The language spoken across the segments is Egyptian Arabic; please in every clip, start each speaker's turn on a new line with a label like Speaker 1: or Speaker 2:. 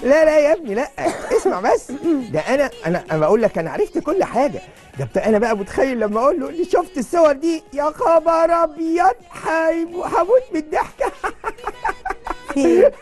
Speaker 1: لا لا يا ابني لا اسمع بس ده انا انا انا بقول لك انا عرفت كل حاجه ده بتاع انا بقى متخيل لما اقول له اللي شفت الصور دي يا خبر ابيض هيمو- هموت من الضحك
Speaker 2: في ايه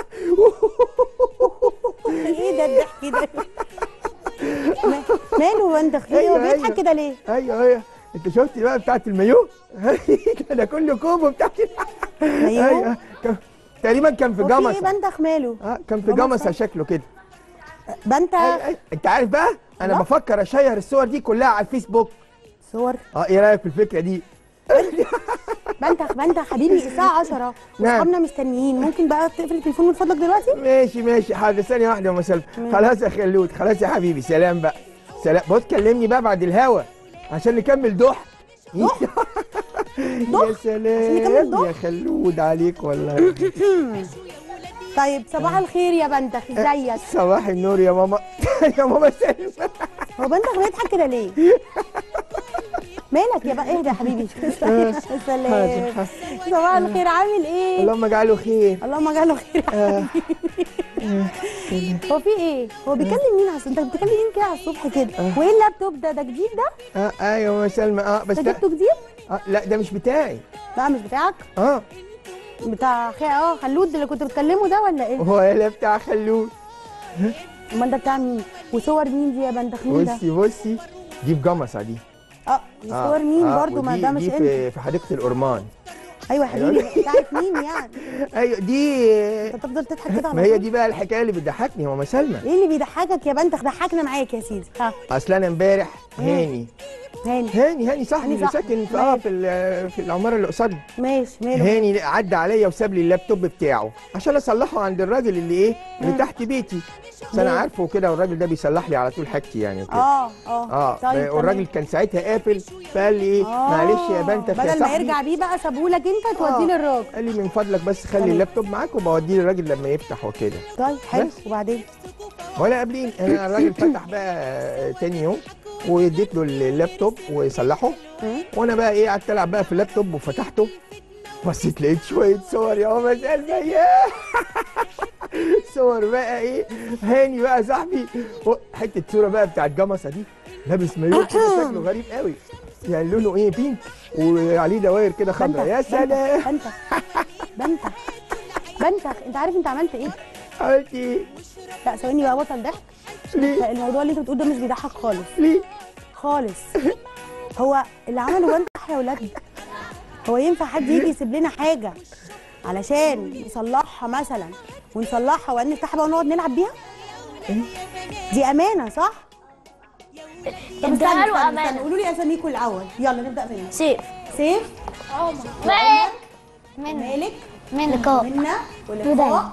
Speaker 2: ايه ده الضحك ده ما- ماله بندخ في إيه؟ هو
Speaker 1: أيوة،
Speaker 2: بيضحك
Speaker 1: أيوة.
Speaker 2: كده ليه
Speaker 1: ايوه ايوه انت شفت بقى بتاعت المايو ده انا كل كومو بتاعت
Speaker 2: مايو؟
Speaker 1: ايوه كان- تقريبا كان في
Speaker 2: هو في ايه
Speaker 1: جمصه
Speaker 2: بندخ ماله
Speaker 1: اه كان في
Speaker 2: جمصة؟
Speaker 1: جمصه شكله كده
Speaker 2: بنت
Speaker 1: أي- أي. انت عارف بقى انا
Speaker 2: الله.
Speaker 1: بفكر اشير الصور دي كلها على الفيسبوك
Speaker 2: صور
Speaker 1: اه ايه رايك في الفكره دي
Speaker 2: بنتخ بنتخ حبيبي الساعة 10 واصحابنا مستنيين ممكن بقى تقفل التليفون من فضلك دلوقتي؟
Speaker 1: ماشي ماشي حاضر ثانيه واحده يا ام سلمى خلاص يا خلود خلاص يا حبيبي سلام بقى سلام بص كلمني بقى بعد الهوا عشان نكمل ضحك يا
Speaker 2: عشان
Speaker 1: سلام
Speaker 2: نكمل ضحك؟
Speaker 1: يا خلود عليك والله
Speaker 2: طيب صباح الخير يا بنتخ ازيك؟
Speaker 1: صباح النور يا ماما يا ماما سلمى
Speaker 2: هو بنتخ بيضحك كده ليه؟ مالك يا بقى اهدى يا حبيبي سلام صباح الخير عامل ايه؟
Speaker 1: اللهم اجعله خير
Speaker 2: اللهم اجعله خير هو في ايه؟ هو بيكلم مين على الصبح؟ انت بتكلم مين كده على الصبح كده؟ وايه اللابتوب ده؟ ده جديد ده؟
Speaker 1: اه ايوه يا سلمى اه بس
Speaker 2: انت
Speaker 1: لا
Speaker 2: جبته جديد؟
Speaker 1: آه لا ده مش بتاعي
Speaker 2: لا مش بتاعك؟
Speaker 1: اه
Speaker 2: بتاع خي... اه خلود اللي كنت بتكلمه ده ولا ايه؟
Speaker 1: هو لا بتاع خلود
Speaker 2: امال ده بتاع مين؟ وصور مين دي يا بندخ مين ده؟
Speaker 1: بصي بصي دي في جمصه دي
Speaker 2: اه دي صور مين برضو ما
Speaker 1: ودي-
Speaker 2: ده مش
Speaker 1: دي
Speaker 2: انت
Speaker 1: في, في حديقه الأرمان
Speaker 2: ايوه يا حبيبي بتاعت مين يعني؟
Speaker 1: ايوه دي
Speaker 2: انت تفضل تضحك كده على
Speaker 1: ما هي
Speaker 2: طول؟
Speaker 1: دي بقى الحكايه اللي بتضحكني يا ماما سلمى
Speaker 2: ايه اللي بيضحكك يا بنتخ ضحكنا معاك يا سيدي ها
Speaker 1: اصل انا امبارح هاني
Speaker 2: هاني
Speaker 1: هاني هاني صاحبي
Speaker 2: هاني
Speaker 1: اللي
Speaker 2: صاحبي.
Speaker 1: ساكن في اه في ال- في العماره اللي قصادنا
Speaker 2: ماشي ماله
Speaker 1: هاني عدى عليا وساب لي اللابتوب بتاعه عشان اصلحه عند الراجل اللي ايه اللي تحت بيتي بس انا
Speaker 2: ليه؟
Speaker 1: عارفه كده والراجل ده بيصلح لي على طول حاجتي يعني وكده
Speaker 2: اه اه
Speaker 1: اه
Speaker 2: طيب
Speaker 1: والراجل
Speaker 2: تمام.
Speaker 1: كان ساعتها قافل فقال لي ايه
Speaker 2: آه،
Speaker 1: معلش يا بنت يا
Speaker 2: بدل ما
Speaker 1: صاحبي
Speaker 2: يرجع بيه بقى سابهولك انت
Speaker 1: آه.
Speaker 2: توديه للراجل
Speaker 1: قال لي من فضلك بس خلي
Speaker 2: تمام.
Speaker 1: اللابتوب معاك وبوديه للراجل لما يفتح وكده
Speaker 2: طيب حلو
Speaker 1: بس.
Speaker 2: وبعدين
Speaker 1: ولا قبلين انا الراجل فتح بقى تاني يوم واديت له اللابتوب وصلحه
Speaker 2: مم.
Speaker 1: وانا بقى ايه قعدت العب بقى في اللابتوب وفتحته بصيت لقيت شويه صور يا ماما سلمى ياه صور بقى ايه هاني بقى صاحبي و- حته صوره بقى بتاعت جمصه دي لابس مايو كده شكله غريب قوي يعني لونه ايه بينك وعليه دواير كده خضراء يا سلام
Speaker 2: بنتخ بنتخ بنتخ انت عارف انت عملت ايه؟
Speaker 1: عملت ايه
Speaker 2: لا ثواني بقى بطل ضحك
Speaker 1: ليه
Speaker 2: لا الموضوع اللي انت بتقول ده مش بيضحك خالص
Speaker 1: ليه
Speaker 2: خالص هو اللي عمله بنتخ يا ولاد هو ينفع حد يجي يسيب لنا حاجه علشان يصلحها مثلا ونصلحها وبعدين نفتحها بقى ونقعد نلعب بيها دي امانه صح طب استنى
Speaker 3: اديها له
Speaker 2: استنى,
Speaker 3: أمانة.
Speaker 2: استنى قولوا لي اساميكم الاول يلا نبدا منها
Speaker 3: سيف
Speaker 2: سيف
Speaker 3: مالك
Speaker 2: مالك
Speaker 3: مالك اهو
Speaker 2: منى ولقاء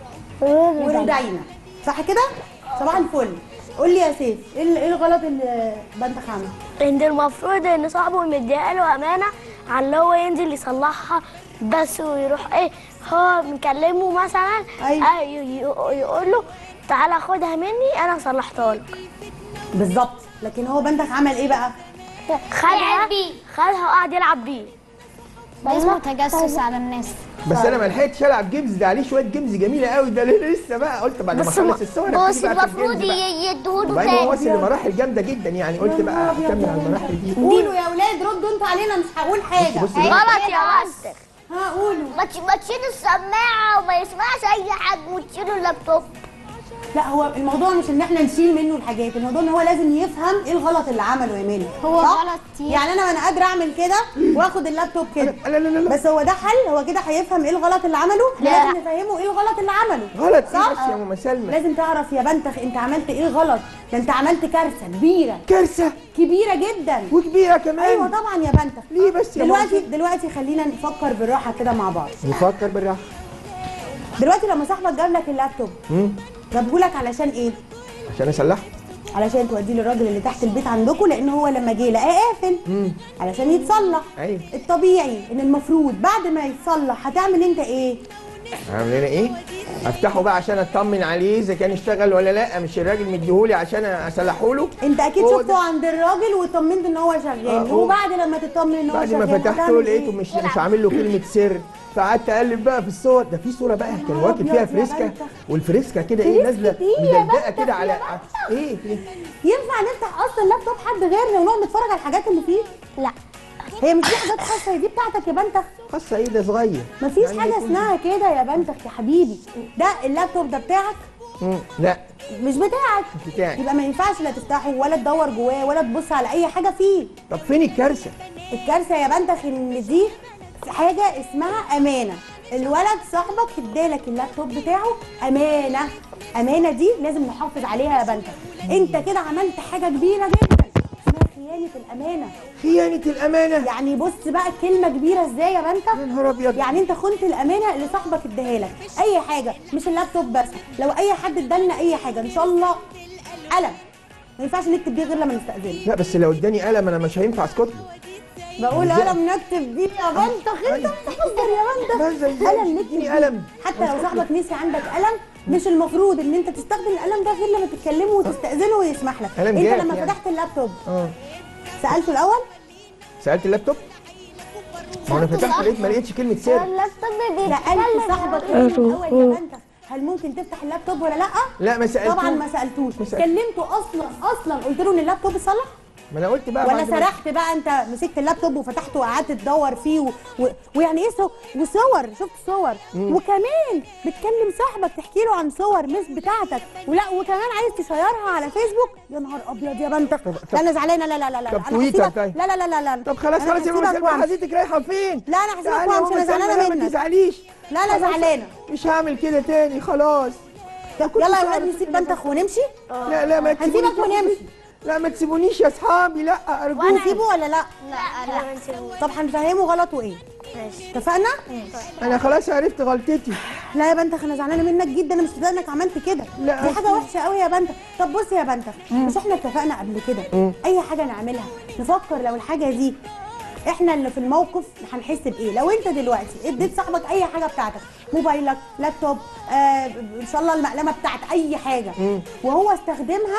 Speaker 2: وردينا صح كده صباح الفل قول لي يا سيف ايه ال- ايه الغلط اللي بنتخ عمله
Speaker 3: ان المفروض ان صاحبه مديها له امانه على اللي هو ينزل يصلحها بس ويروح ايه هو مكلمه مثلا
Speaker 2: أيوة.
Speaker 3: آه، ي- ي- يقول له تعالى خدها مني انا صلحتها لك
Speaker 2: بالظبط لكن هو بنتك عمل ايه بقى
Speaker 3: خدها خدها وقعد يلعب بيه
Speaker 4: ده اسمه تجسس على الناس
Speaker 1: بس انا ما لحقتش العب جيمز ده عليه شويه جيمز جميله قوي ده لسه بقى قلت بعد ما
Speaker 3: بس
Speaker 1: اخلص الصور
Speaker 4: بص
Speaker 1: أبتدي بقى في
Speaker 4: المفروض
Speaker 1: الجيمز بقى.
Speaker 4: يديهوله
Speaker 1: وبعدين هو
Speaker 4: تاني
Speaker 1: وصل لمراحل جامده جدا يعني قلت بقى اكمل على المراحل دي
Speaker 2: قولوا يا اولاد ردوا انتوا علينا مش هقول حاجه
Speaker 1: بص بص
Speaker 3: غلط يا مستر
Speaker 2: ها قولوا
Speaker 4: ما تش- ما تشيل السماعه وما يسمعش اي حاجه وتشيلوا اللابتوب
Speaker 2: لا هو الموضوع مش ان احنا نشيل منه الحاجات الموضوع ان هو لازم يفهم ايه الغلط اللي عمله يا مالك
Speaker 4: هو
Speaker 2: صح؟
Speaker 4: غلط كتير.
Speaker 2: يعني انا وانا قادره اعمل كده واخد اللابتوب كده
Speaker 1: لا لا لا لا
Speaker 2: بس هو ده حل هو كده هيفهم ايه الغلط اللي عمله
Speaker 4: لا.
Speaker 2: لازم نفهمه ايه الغلط اللي عمله
Speaker 1: غلط ايه
Speaker 2: صح؟
Speaker 1: بس يا ماما سلمى
Speaker 2: لازم تعرف يا بنتخ انت عملت ايه غلط ده انت عملت كارثه كبيره
Speaker 1: كارثه
Speaker 2: كبيره جدا
Speaker 1: وكبيره كمان
Speaker 2: ايوه طبعا يا بنتخ
Speaker 1: ليه بس يا
Speaker 2: دلوقتي
Speaker 1: ماما
Speaker 2: دلوقتي خلينا نفكر بالراحه كده مع بعض
Speaker 1: نفكر بالراحه
Speaker 2: دلوقتي لما صاحبك جاب لك اللابتوب
Speaker 1: مم.
Speaker 2: جابه لك علشان ايه
Speaker 1: عشان اصلحه
Speaker 2: علشان توديه للراجل اللي تحت البيت عندكم لان هو لما جه لقاه قافل
Speaker 1: مم.
Speaker 2: علشان يتصلح
Speaker 1: ايوه
Speaker 2: الطبيعي ان المفروض بعد ما يتصلح هتعمل انت ايه
Speaker 1: عامل لنا ايه افتحه بقى عشان اطمن عليه اذا كان اشتغل ولا لا مش الراجل مديهولي عشان اصلحه له
Speaker 2: انت اكيد
Speaker 1: هو
Speaker 2: شفته
Speaker 1: ده.
Speaker 2: عند الراجل واطمنت ان هو شغال
Speaker 1: آه، هو-
Speaker 2: وبعد لما تطمن ان هو
Speaker 1: بعد
Speaker 2: شغال
Speaker 1: ما فتحته
Speaker 2: هتعمل
Speaker 1: لقيته
Speaker 2: إيه؟
Speaker 1: مش مش عامل له كلمه سر فقعدت اقلب بقى في الصور ده في صوره بقى كان
Speaker 2: نهار
Speaker 1: واكل
Speaker 2: أبيض
Speaker 1: فيها
Speaker 2: يا
Speaker 1: فريسكا
Speaker 2: بنتة.
Speaker 1: والفريسكا كده ايه
Speaker 2: فريسكا
Speaker 1: نازله
Speaker 2: إيه يا
Speaker 1: مدلدقه
Speaker 2: بنتة
Speaker 1: كده
Speaker 2: يا
Speaker 1: على ايه إيه؟
Speaker 2: ينفع نفتح اصلا لابتوب حد غيرنا ونقعد نتفرج على الحاجات اللي فيه
Speaker 3: لا
Speaker 2: هي مش دي حاجات خاصه هي دي بتاعتك يا بنتك
Speaker 1: خاصه ايه ده صغير
Speaker 2: مفيش
Speaker 1: يعني
Speaker 2: حاجه
Speaker 1: يكون-
Speaker 2: اسمها كده يا بنتك يا حبيبي ده اللابتوب ده بتاعك
Speaker 1: مم، لا
Speaker 2: مش بتاعك
Speaker 1: مش بتاعي
Speaker 2: يبقى ما ينفعش لا تفتحه ولا تدور جواه ولا تبص على اي حاجه فيه
Speaker 1: طب فين الكارثه
Speaker 2: الكارثه يا بنتك ان دي حاجه اسمها امانه الولد صاحبك ادالك اللابتوب بتاعه امانه امانه دي لازم نحافظ عليها يا بنتك انت كده عملت حاجه كبيره جدا اسمها خيانه الامانه
Speaker 1: خيانه الامانه
Speaker 2: يعني بص بقى كلمه كبيره ازاي يا
Speaker 1: يا
Speaker 2: بنتك
Speaker 1: نهار ابيض
Speaker 2: يعني انت خنت الامانه اللي صاحبك اداها لك اي حاجه مش اللابتوب بس لو اي حد ادالنا اي حاجه ان شاء الله قلم ما ينفعش نكتب بيه غير لما نستاذنه
Speaker 1: لا بس لو اداني قلم انا مش هينفع اسكت له
Speaker 2: بقول
Speaker 1: إزاي؟
Speaker 2: قلم نكتب بيه يا بنتك انت
Speaker 1: أيوة.
Speaker 2: بتهزر يا
Speaker 1: بهزر
Speaker 2: بنتك
Speaker 1: إزاي؟
Speaker 2: قلم نكتب
Speaker 1: اديني
Speaker 2: بيه.
Speaker 1: قلم.
Speaker 2: حتى لو صاحبك نسي عندك قلم مش المفروض ان انت تستخدم القلم ده غير لما تتكلمه وتستاذنه ويسمح لك
Speaker 1: قلم
Speaker 2: انت
Speaker 1: جاف
Speaker 2: لما
Speaker 1: يعني.
Speaker 2: فتحت اللابتوب
Speaker 1: اه
Speaker 2: سالته الاول
Speaker 1: سالت اللابتوب ما انا فتحت لقيت ما لقيتش كلمه سر
Speaker 4: اللابتوب
Speaker 2: سالت صاحبك ايه الاول يا بنتك هل ممكن تفتح اللابتوب ولا لا
Speaker 1: لا ما سالتوش
Speaker 2: طبعا ما سالتوش
Speaker 1: ما سألتوش.
Speaker 2: كلمته اصلا اصلا قلت له ان اللابتوب اتصلح
Speaker 1: ما انا قلت بقى
Speaker 2: ولا
Speaker 1: بعد ما-
Speaker 2: سرحت بقى انت مسكت اللابتوب وفتحته وقعدت تدور فيه و... و... ويعني ايه سو... وصور شفت صور وكمان بتكلم صاحبك تحكي له عن صور مش بتاعتك ولا وكمان عايز تشيرها على فيسبوك يا نهار ابيض يا بنتك
Speaker 1: طب-
Speaker 2: لا انا زعلانه لا لا لا لا
Speaker 1: طب
Speaker 2: أنا
Speaker 1: تويتر
Speaker 2: هسيبك-
Speaker 1: طيب.
Speaker 2: لا لا لا لا لا
Speaker 1: طب خلاص
Speaker 2: أنا
Speaker 1: خلاص يا ماما
Speaker 2: هسيبك
Speaker 1: سلمى
Speaker 2: وأمشي.
Speaker 1: حضرتك رايحه فين؟
Speaker 2: لا، أنا هسيبك
Speaker 1: تعالي يا
Speaker 2: وأمشي،
Speaker 1: ماما
Speaker 2: أنا زعلانة
Speaker 1: سلمى، لا، ما
Speaker 2: منك.
Speaker 1: تزعليش
Speaker 2: لا لا
Speaker 1: خلاص،
Speaker 2: زعلانه
Speaker 1: مش هعمل كده تاني خلاص ده كنت
Speaker 2: يلا يا
Speaker 1: صعب
Speaker 2: ولاد نسيب بنتك ونمشي
Speaker 1: لا لا ما
Speaker 2: هنسيبك
Speaker 1: تسيبونيش
Speaker 2: ونمشي.
Speaker 1: لا ما تسيبونيش يا اصحابي لا ارجوك
Speaker 2: نسيبه ولا لا
Speaker 3: لا لا ما نسيبوش
Speaker 2: طب هنفهمه غلطه ايه
Speaker 3: ماشي
Speaker 2: اتفقنا
Speaker 1: انا خلاص عرفت غلطتي
Speaker 2: لا يا بنتك انا زعلانه منك جدا انا مش مصدقه انك عملت كده
Speaker 1: لا،
Speaker 2: دي حاجه وحشه قوي يا بنتك طب بص يا بنتك مش احنا اتفقنا قبل كده اي حاجه نعملها نفكر لو الحاجه دي احنا اللي في الموقف هنحس بايه لو انت دلوقتي اديت صاحبك اي حاجه بتاعتك موبايلك لابتوب آه ان شاء الله المقلمه بتاعت اي حاجه وهو استخدمها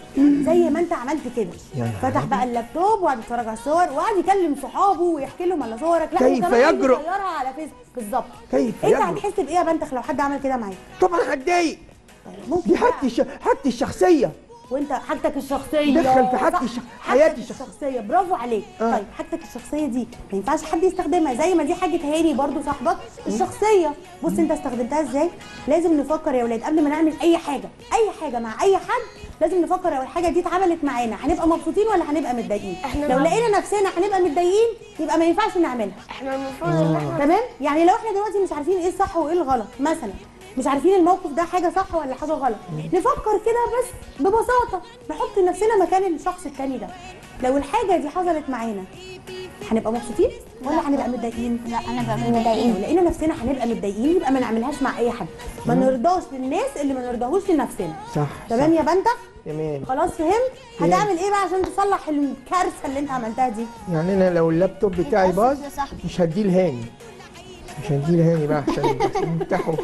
Speaker 2: زي ما انت عملت كده
Speaker 1: يا نهار
Speaker 2: فتح بقى اللابتوب وقعد يتفرج على الصور وقعد يكلم صحابه ويحكي لهم على صورك لا
Speaker 1: كيف
Speaker 2: وكمان عايز
Speaker 1: يجرؤ؟
Speaker 2: يشيرها على فيسبوك بالظبط
Speaker 1: كيف
Speaker 2: انت
Speaker 1: يجرؤ؟
Speaker 2: هتحس بايه يا بنتك لو حد عمل كده معاك
Speaker 1: طبعا هتضايق
Speaker 2: طيب ممكن
Speaker 1: دي
Speaker 2: بقى.
Speaker 1: حاجتي الش... حاجتي الشخصيه
Speaker 2: وانت حاجتك الشخصيه
Speaker 1: دخل في حاجتي
Speaker 2: صح،
Speaker 1: الش-
Speaker 2: حاجتك
Speaker 1: حياتي الشخصية.
Speaker 2: الشخصيه برافو عليك
Speaker 1: آه.
Speaker 2: طيب حاجتك الشخصيه دي ما ينفعش حد يستخدمها زي ما دي حاجه هاني برضو صاحبك الشخصيه بص انت استخدمتها ازاي لازم نفكر يا ولاد قبل ما نعمل اي حاجه اي حاجه مع اي حد لازم نفكر لو الحاجه دي اتعملت معانا هنبقى مبسوطين ولا هنبقى متضايقين
Speaker 3: احنا
Speaker 2: لو
Speaker 3: مع-
Speaker 2: لقينا نفسنا هنبقى متضايقين يبقى ما ينفعش نعملها
Speaker 3: احنا المفروض ان احنا
Speaker 2: تمام يعني لو احنا دلوقتي مش عارفين ايه الصح وايه الغلط مثلا مش عارفين الموقف ده حاجه صح ولا حاجه غلط نفكر كده بس ببساطه نحط نفسنا مكان الشخص التاني ده لو الحاجه دي حصلت معانا هنبقى مبسوطين ولا هنبقى متضايقين
Speaker 4: لا انا بقى
Speaker 2: لو
Speaker 4: متضايقين
Speaker 2: لقينا نفسنا هنبقى متضايقين يبقى ما نعملهاش مع اي حد ما نرضاش للناس اللي ما نرضاهوش لنفسنا
Speaker 1: صح
Speaker 2: تمام يا بنتك
Speaker 1: تمام
Speaker 2: خلاص فهمت هتعمل ايه بقى عشان تصلح الكارثه اللي انت عملتها دي
Speaker 1: يعني انا لو اللابتوب بتاعي باظ
Speaker 4: يا صاحبي.
Speaker 1: مش هديه لهاني مش هديه لهاني بقى عشان نفتحه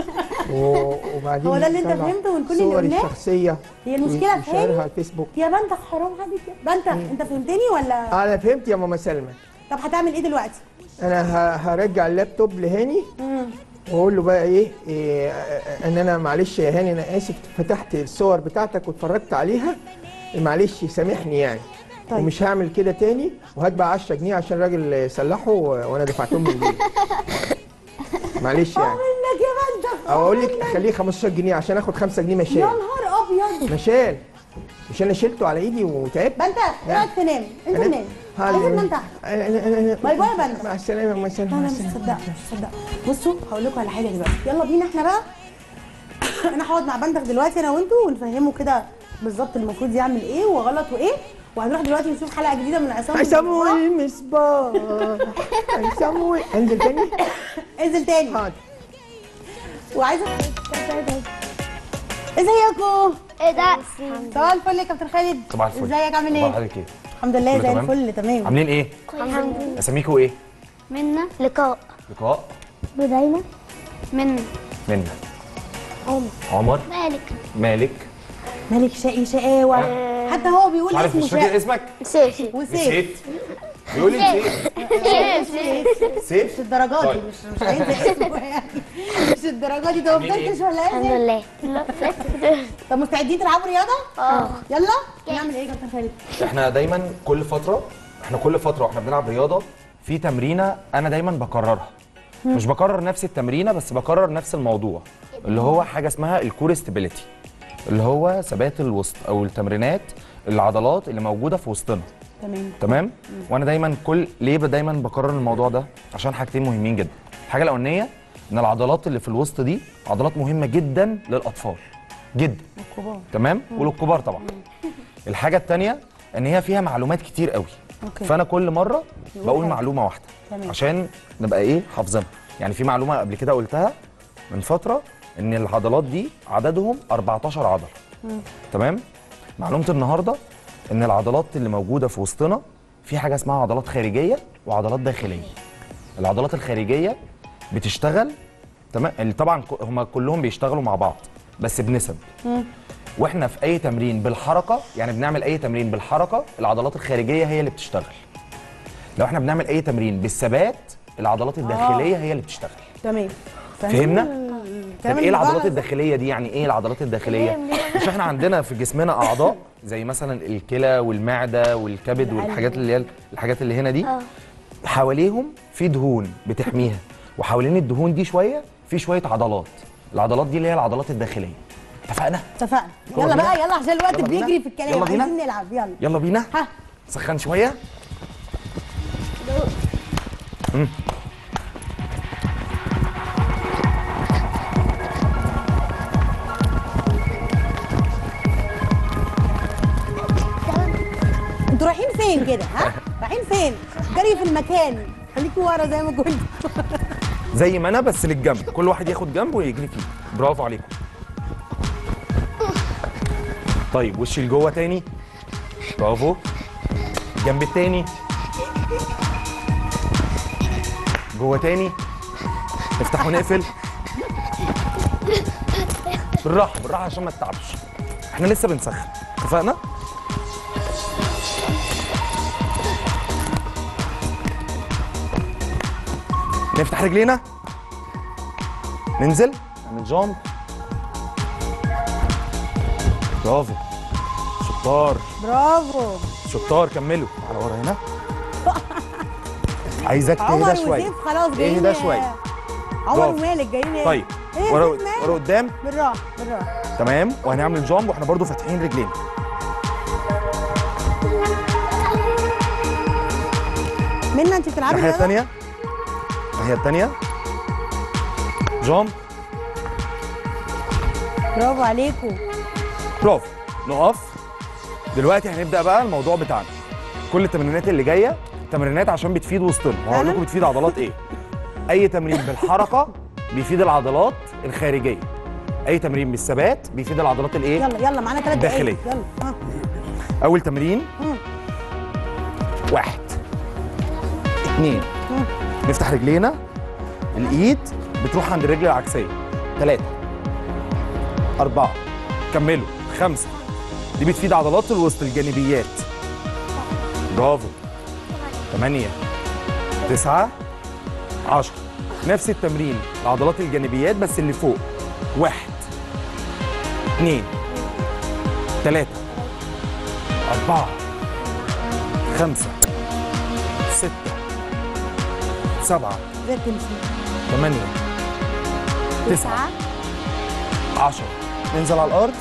Speaker 1: و- وبعدين
Speaker 2: هو ده اللي انت
Speaker 1: نطلع
Speaker 2: فهمته من كل اللي
Speaker 1: صوري
Speaker 2: قلناه؟
Speaker 1: الشخصيه
Speaker 2: هي المشكلة في
Speaker 1: ويشيرها
Speaker 2: هاني؟
Speaker 1: على الفيسبوك
Speaker 2: يا بنتك حرام عليك يا بنتك انت فهمتني ولا
Speaker 1: انا فهمت يا ماما سلمى
Speaker 2: طب هتعمل ايه دلوقتي
Speaker 1: انا ه- هرجع اللابتوب لهاني واقول له بقى ايه, إيه ان انا معلش يا هاني انا اسف فتحت الصور بتاعتك واتفرجت عليها معلش سامحني يعني
Speaker 2: طيب.
Speaker 1: طيب. ومش هعمل كده تاني وهات بقى 10 جنيه عشان الراجل صلحه و- وانا دفعتهم من جيبي معلش يعني
Speaker 2: منك يا بنتك
Speaker 1: او اقول لك اخليه 15 جنيه عشان اخد 5 جنيه
Speaker 2: يا
Speaker 1: مشال
Speaker 2: نهار ابيض
Speaker 1: مشال مش انا شلته على ايدي وتعبت
Speaker 2: بنتك ايه رايك تنام انت
Speaker 1: أنا-
Speaker 2: نام عايزين ننام تحت
Speaker 1: أنا- أنا- أنا-
Speaker 2: باي باي يا بنت.
Speaker 1: مع السلامه مع
Speaker 2: لا
Speaker 1: السلامه
Speaker 2: لا
Speaker 1: مع
Speaker 2: مش
Speaker 1: السلامه
Speaker 2: تصدق مش تصدق بصوا هقول لكم على حاجه دلوقتي يلا بينا احنا بقى انا هقعد مع بنتك دلوقتي انا وانتوا ونفهمه كده بالظبط المفروض يعمل ايه وغلط وايه وهنروح دلوقتي نشوف حلقه جديده من عصام
Speaker 1: عصام
Speaker 2: المصباح.
Speaker 1: والمصباح عصام وال- انزل تاني
Speaker 2: انزل تاني
Speaker 1: حاضر
Speaker 2: وعايزه ازيكم
Speaker 4: ايه ده
Speaker 2: صباح الفل يا كابتن خالد
Speaker 5: صباح الفل
Speaker 2: ازيك عامل
Speaker 5: صباح
Speaker 2: ايه
Speaker 5: حضرتك ايه
Speaker 2: الحمد لله
Speaker 5: كله
Speaker 2: زي
Speaker 5: تمام؟
Speaker 2: الفل تمام
Speaker 5: عاملين ايه
Speaker 3: الحمد لله
Speaker 5: اساميكوا ايه
Speaker 3: منا لقاء
Speaker 5: لقاء
Speaker 4: بداينا
Speaker 3: منا
Speaker 5: منا
Speaker 3: عمر
Speaker 5: عمر
Speaker 3: مالك
Speaker 5: مالك
Speaker 2: مالك شقي شقاوه حتى هو بيقول
Speaker 5: مش عارف
Speaker 2: اسمه
Speaker 5: مش فاكر
Speaker 2: شقي
Speaker 5: اسمك
Speaker 3: سيف
Speaker 2: وسيف
Speaker 5: نسيت بيقول لي نسيت
Speaker 2: مش
Speaker 5: سيف
Speaker 2: الدرجات دي
Speaker 5: طيب.
Speaker 2: مش مش عايزه اسمه يعني مش الدرجات دي ده ما فضلتش ولا
Speaker 3: الحمد
Speaker 2: ايه
Speaker 3: لله
Speaker 2: طب مستعدين تلعبوا رياضه؟
Speaker 3: اه
Speaker 2: يلا نعمل ايه يا كابتن خالد؟
Speaker 5: احنا دايما كل فتره احنا كل فتره واحنا بنلعب رياضه في تمرينه انا دايما بكررها مش بكرر نفس التمرينه بس بكرر نفس الموضوع اللي هو حاجه اسمها الكور ستابيليتي اللي هو ثبات الوسط او التمرينات العضلات اللي موجوده في وسطنا
Speaker 2: تمام
Speaker 5: تمام وانا دايما كل ليه ب- دايما بكرر الموضوع ده عشان حاجتين مهمين جدا الحاجه الاولانيه ان العضلات اللي في الوسط دي عضلات مهمه جدا للاطفال جدا
Speaker 2: الكبار
Speaker 5: تمام وللكبار طبعا الحاجه الثانيه ان هي فيها معلومات كتير قوي
Speaker 2: اوكي
Speaker 5: فانا كل مره بقول
Speaker 2: حاجة.
Speaker 5: معلومه واحده
Speaker 2: تمام.
Speaker 5: عشان نبقى ايه حافظينها يعني في معلومه قبل كده قلتها من فتره ان العضلات دي عددهم 14 عضله تمام معلومه النهارده ان العضلات اللي موجوده في وسطنا في حاجه اسمها عضلات خارجيه وعضلات داخليه العضلات الخارجيه بتشتغل تمام اللي طبعا هم كلهم بيشتغلوا مع بعض بس بنسب واحنا في اي تمرين بالحركه يعني بنعمل اي تمرين بالحركه العضلات الخارجيه هي اللي بتشتغل لو احنا بنعمل اي تمرين بالثبات العضلات الداخليه هي اللي بتشتغل
Speaker 2: تمام
Speaker 5: فهمنا؟
Speaker 2: الكلام
Speaker 5: طب ايه
Speaker 2: اللي
Speaker 5: العضلات
Speaker 2: بقى-
Speaker 5: الداخليه دي يعني ايه العضلات الداخليه مش احنا عندنا في جسمنا اعضاء زي مثلا الكلى والمعده والكبد والحاجات اللي هي الحاجات اللي هنا دي حواليهم في دهون بتحميها وحوالين الدهون دي شويه في شويه عضلات العضلات دي اللي هي العضلات الداخليه اتفقنا
Speaker 2: اتفقنا
Speaker 5: يلا
Speaker 2: يلا
Speaker 5: بينا.
Speaker 2: بقى يلا عشان الوقت
Speaker 5: يلا بينا.
Speaker 2: بيجري في الكلام
Speaker 5: يلا بينا.
Speaker 2: عايزين نلعب يلا
Speaker 5: يلا بينا
Speaker 2: ها
Speaker 5: سخن شويه مم.
Speaker 2: انتوا رايحين فين كده ها رايحين فين جري في المكان خليكوا ورا زي ما كنت
Speaker 5: زي ما انا بس للجنب كل واحد ياخد جنب ويجري فيه برافو عليكم طيب وش لجوه تاني برافو الجنب التاني جوه تاني نفتح ونقفل بالراحه بالراحه عشان ما تتعبش احنا لسه بنسخن اتفقنا نفتح رجلينا ننزل نعمل جامب برافو شطار
Speaker 2: برافو
Speaker 5: شطار كملوا على ورا هنا عايزك
Speaker 2: عمر
Speaker 5: تهدى شويه
Speaker 2: وسيف خلاص جايين
Speaker 5: اهدى شويه
Speaker 2: عمر
Speaker 5: برافو.
Speaker 2: ومالك جايين ايه
Speaker 5: طيب
Speaker 2: ايه
Speaker 5: ورا
Speaker 2: سيف مالك؟
Speaker 5: ورا قدام
Speaker 2: بالراحه بالراحه
Speaker 5: تمام وهنعمل جامب واحنا برضو فاتحين رجلينا
Speaker 2: منى انت بتلعبي
Speaker 5: الناحيه
Speaker 2: رياضه
Speaker 5: الثانيه الناحيه الثانيه جامب
Speaker 2: برافو عليكم
Speaker 5: برافو نقف دلوقتي هنبدا بقى الموضوع بتاعنا كل التمرينات اللي جايه تمرينات عشان بتفيد وسطنا وهقول
Speaker 2: فعلا؟
Speaker 5: لكم بتفيد عضلات ايه اي تمرين بالحركه بيفيد العضلات الخارجيه اي تمرين بالثبات بيفيد العضلات الايه
Speaker 2: يلا يلا معانا ثلاث دقايق
Speaker 5: داخلية.
Speaker 2: يلا ها
Speaker 5: اول تمرين
Speaker 2: مم.
Speaker 5: واحد اتنين نفتح رجلينا الايد بتروح عند الرجل العكسيه ثلاثة أربعة كملوا خمسة دي بتفيد عضلات الوسط الجانبيات برافو ثمانية تسعة عشرة نفس التمرين لعضلات الجانبيات بس اللي فوق واحد اثنين ثلاثة أربعة خمسة ستة سبعة
Speaker 2: ازاي تمشي
Speaker 5: ثمانية تسعة عشرة ننزل على الأرض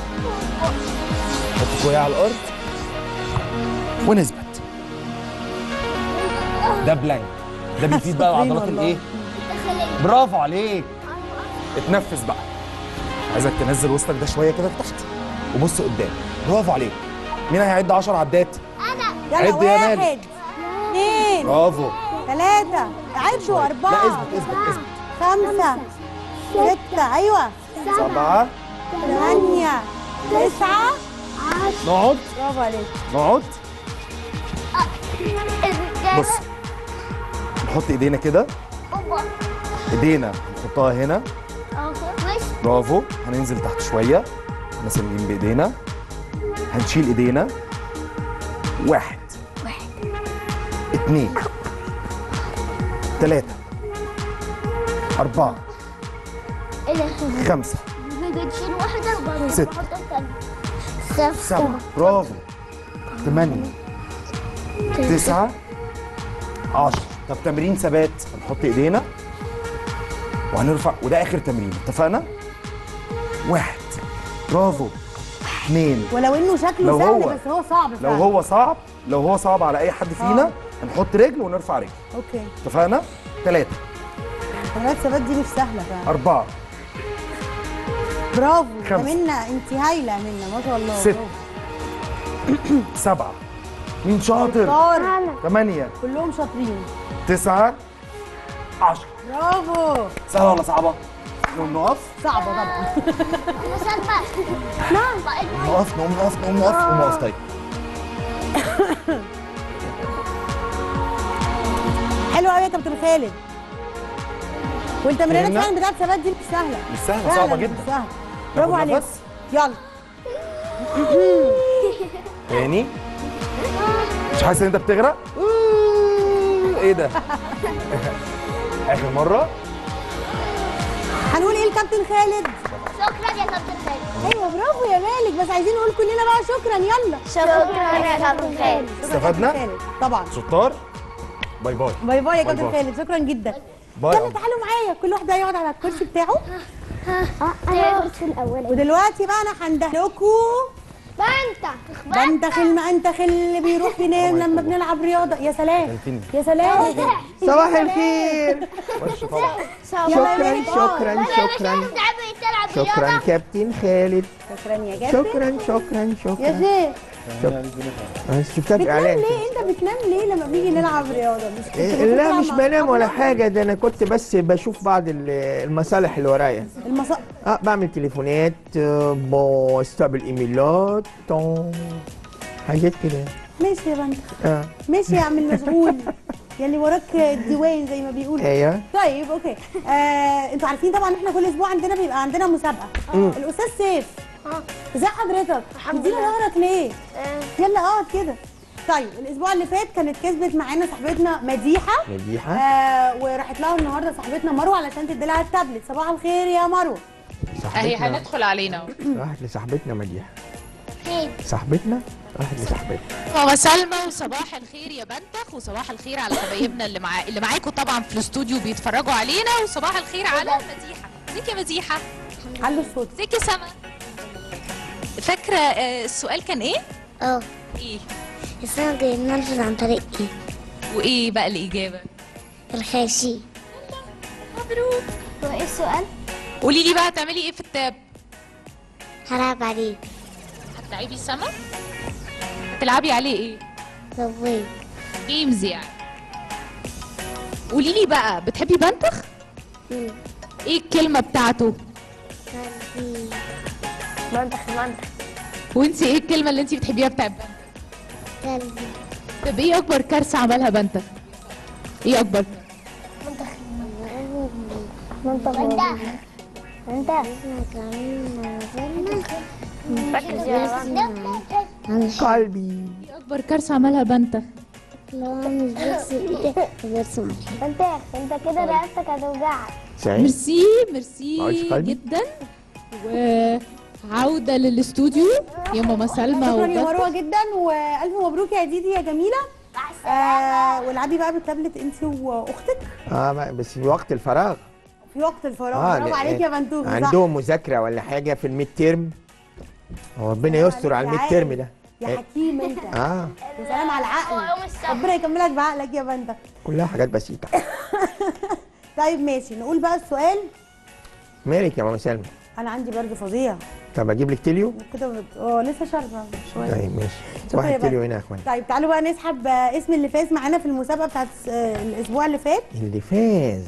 Speaker 5: نحط كوية على الأرض ونثبت ده بلانك ده بيفيد بقى
Speaker 2: شاطرين
Speaker 5: عضلات
Speaker 2: والله.
Speaker 5: الايه؟ برافو عليك اتنفس بقى عايزك تنزل وسطك ده شويه كده لتحت وبص قدام برافو عليك مين هيعد 10 عدات؟
Speaker 2: يلا
Speaker 5: عد يا مالك.
Speaker 2: واحد اثنين
Speaker 5: برافو
Speaker 2: ثلاثة عدوا أربعة
Speaker 5: لا اثبت اثبت اثبت
Speaker 2: خمسة ستة أيوة
Speaker 5: سبعة
Speaker 2: ثمانية تسعة
Speaker 5: نقعد
Speaker 2: برافو عليك
Speaker 5: نقعد بص نحط ايدينا كده ايدينا نحطها هنا برافو هننزل تحت شويه مسنين بايدينا هنشيل ايدينا واحد
Speaker 4: واحد
Speaker 5: اتنين تلاتة أربعة
Speaker 4: ايه ده
Speaker 5: خمسة
Speaker 4: نيجي نشيل واحدة وبعدين
Speaker 5: ستة.
Speaker 4: نحط التانية سبعة
Speaker 5: سبعة برافو ثمانية تسعة عشرة طب تمرين ثبات هنحط ايدينا وهنرفع وده اخر تمرين اتفقنا؟ واحد برافو اثنين
Speaker 2: ولو انه شكله
Speaker 5: لو
Speaker 2: سهل
Speaker 5: هو-
Speaker 2: بس هو صعب
Speaker 5: لو
Speaker 2: فعلا.
Speaker 5: هو صعب لو هو صعب على اي حد فينا هنحط رجل ونرفع رجل
Speaker 2: اوكي
Speaker 5: اتفقنا؟ ثلاثة
Speaker 2: تمرينات الثبات دي مش سهله فعلا
Speaker 5: أربعة
Speaker 2: برافو يا
Speaker 5: خمسة.
Speaker 2: منى انت هايله يا منى ما شاء الله
Speaker 5: ستة. سبعة مين شاطر؟
Speaker 2: شطار
Speaker 5: ثمانية
Speaker 2: كلهم شاطرين
Speaker 5: تسعة عشرة
Speaker 2: برافو
Speaker 5: سهلة ولا صعبة؟ نقوم نقف
Speaker 2: صعبه طبعا
Speaker 4: مسلمة نعم بقيت
Speaker 5: نقف نقوم نقف نقوم نقف نقوم نقف طيب
Speaker 2: حلو قوي يا كابتن خالد والتمرينات
Speaker 5: فهمنا؟
Speaker 2: فعلا بتاعت الثبات دي مش سهله
Speaker 5: مش سهلة
Speaker 2: فعلا
Speaker 5: صعبة
Speaker 2: مش
Speaker 5: جدا
Speaker 2: سهله برافو
Speaker 5: ناخد
Speaker 2: عليك
Speaker 5: نفس؟
Speaker 2: يلا
Speaker 5: تاني مش حاسس ان انت بتغرق؟ ايه ده؟ اخر مرة
Speaker 2: هنقول ايه لكابتن خالد
Speaker 4: شكرا يا كابتن خالد
Speaker 2: ايوه برافو يا مالك بس عايزين نقول كلنا بقى شكرا يلا
Speaker 4: شكرا يا كابتن خالد
Speaker 2: شكرا يا
Speaker 5: استفدنا؟
Speaker 2: كابتن خالد. طبعا
Speaker 5: شطار باي باي
Speaker 2: باي باي يا
Speaker 5: باي
Speaker 2: كابتن
Speaker 5: باي.
Speaker 2: خالد شكرا جدا
Speaker 5: باي
Speaker 2: يلا تعالوا معايا كل واحد بقى يقعد على الكرسي بتاعه
Speaker 4: انا في الاول
Speaker 2: ودلوقتي بقى انا هندهلكوا
Speaker 4: ما انت
Speaker 2: بنتخل ما انتخل اللي بيروح ينام لما بنلعب رياضه يا سلام
Speaker 5: خلفيني.
Speaker 2: يا سلام
Speaker 1: صباح الخير
Speaker 5: وش طبعا
Speaker 1: شكرا شكرا شكرا
Speaker 4: تلعب
Speaker 1: شكرا كابتن خالد
Speaker 2: شكرا يا جابر
Speaker 1: شكرا شكرا
Speaker 2: يا
Speaker 1: شكرا
Speaker 2: شيخ
Speaker 1: أنا شفتها في
Speaker 2: بتنام
Speaker 1: اعلان
Speaker 2: ليه انت بتنام ليه لما بنيجي نلعب رياضه مش كنت
Speaker 1: إيه،
Speaker 2: بتطلع
Speaker 1: لا
Speaker 2: مع
Speaker 1: مش بنام ولا
Speaker 2: أصحابك؟
Speaker 1: حاجه ده انا كنت بس بشوف بعض ال- المصالح اللي ورايا
Speaker 2: المصا...
Speaker 1: اه بعمل تليفونات آه، بستقبل ايميلات آه، حاجات كده
Speaker 2: ماشي يا بنت
Speaker 1: اه
Speaker 2: ماشي يا عم المشغول يلي وراك الديوان زي ما بيقولوا
Speaker 1: ايوه
Speaker 2: طيب اوكي آه، انتوا عارفين طبعا احنا كل اسبوع عندنا بيبقى عندنا مسابقه الاستاذ سيف ازي حضرتك
Speaker 4: الحمد
Speaker 2: مدينا
Speaker 4: لله.
Speaker 2: ظهرك ليه يلا اقعد كده طيب الاسبوع اللي فات كانت كسبت معانا صاحبتنا مديحه
Speaker 1: مديحه
Speaker 2: آه وراحت لها النهارده صاحبتنا مروه علشان تدي لها التابلت صباح الخير يا مروه
Speaker 6: اهي
Speaker 1: صاحبتنا
Speaker 6: هندخل علينا أهو.
Speaker 1: راحت لصاحبتنا مديحه
Speaker 4: فين
Speaker 1: صاحبتنا راحت لصاحبتنا
Speaker 6: ماما سلمى وصباح الخير يا بنتخ وصباح الخير على حبايبنا اللي معا اللي معاكم طبعا في الاستوديو بيتفرجوا علينا وصباح الخير على مديحه ازيك يا مديحه
Speaker 2: علوا الصوت
Speaker 6: ازيك يا سما فاكره آه، السؤال كان ايه
Speaker 4: اه
Speaker 6: ايه
Speaker 4: السنة جاي ننفذ عن طريق ايه
Speaker 6: وايه بقى الاجابه
Speaker 4: الخاشي
Speaker 6: مبروك
Speaker 4: هو ايه السؤال؟
Speaker 6: قولي لي بقى هتعملي ايه في التاب
Speaker 4: هلعب عليه
Speaker 6: هتلعبي سما هتلعبي عليه ايه
Speaker 4: زويد
Speaker 6: جيمز يعني قولي لي بقى بتحبي بنتخ ايه الكلمه بتاعته
Speaker 4: قلبي
Speaker 3: منتخ منتخ
Speaker 6: وانت ايه الكلمه اللي انت بتحبيها بتاع بنتخ
Speaker 4: قلبي
Speaker 6: طب ايه اكبر كارثه عملها بنتخ ايه اكبر
Speaker 4: انت
Speaker 3: انت ركز يا بنت
Speaker 1: قلبي
Speaker 6: ايه اكبر كارثه عملها بنتخ
Speaker 4: لو مش بس ايدك برسم
Speaker 3: انت انت كده رقبتك هتوجعك
Speaker 1: سعيد
Speaker 6: ميرسي
Speaker 1: معلش
Speaker 6: ميرسي
Speaker 1: قلبي.
Speaker 6: جدا وعوده للاستوديو يا ماما سلمى
Speaker 2: شكرا يا
Speaker 6: وبنتخ
Speaker 2: مروه جدا والف مبروك يا ديدي يا جميله آه والعبي بقى بالتابلت انت واختك
Speaker 1: اه ما- بس في وقت الفراغ
Speaker 2: في وقت الفراغ
Speaker 1: اه
Speaker 2: برافو
Speaker 1: لا-
Speaker 2: عليك يا بنتوخ صح.
Speaker 1: عندهم مذاكره ولا حاجه في الميد تيرم ربنا يستر على الميد تيرم ده
Speaker 2: يا
Speaker 1: إيه؟
Speaker 2: حكيم انت
Speaker 1: اه
Speaker 2: يا سلام على العقل
Speaker 3: يوم السبت
Speaker 2: ربنا يكملك بعقلك يا بنتك
Speaker 1: كلها حاجات بسيطه
Speaker 2: طيب ماشي نقول بقى السؤال
Speaker 1: مالك يا ماما سلمى
Speaker 2: انا عندي برد فظيع
Speaker 1: طب اجيب لك تيليو
Speaker 2: كده بت- اه لسه شاربه شويه
Speaker 1: طيب ماشي
Speaker 2: شكرا يا
Speaker 1: واحد تيليو
Speaker 2: بنت.
Speaker 1: هنا يا اخوان
Speaker 2: طيب تعالوا بقى نسحب آه، اسم اللي فاز معانا في المسابقه بتاعت آه، الاسبوع اللي فات
Speaker 1: اللي فاز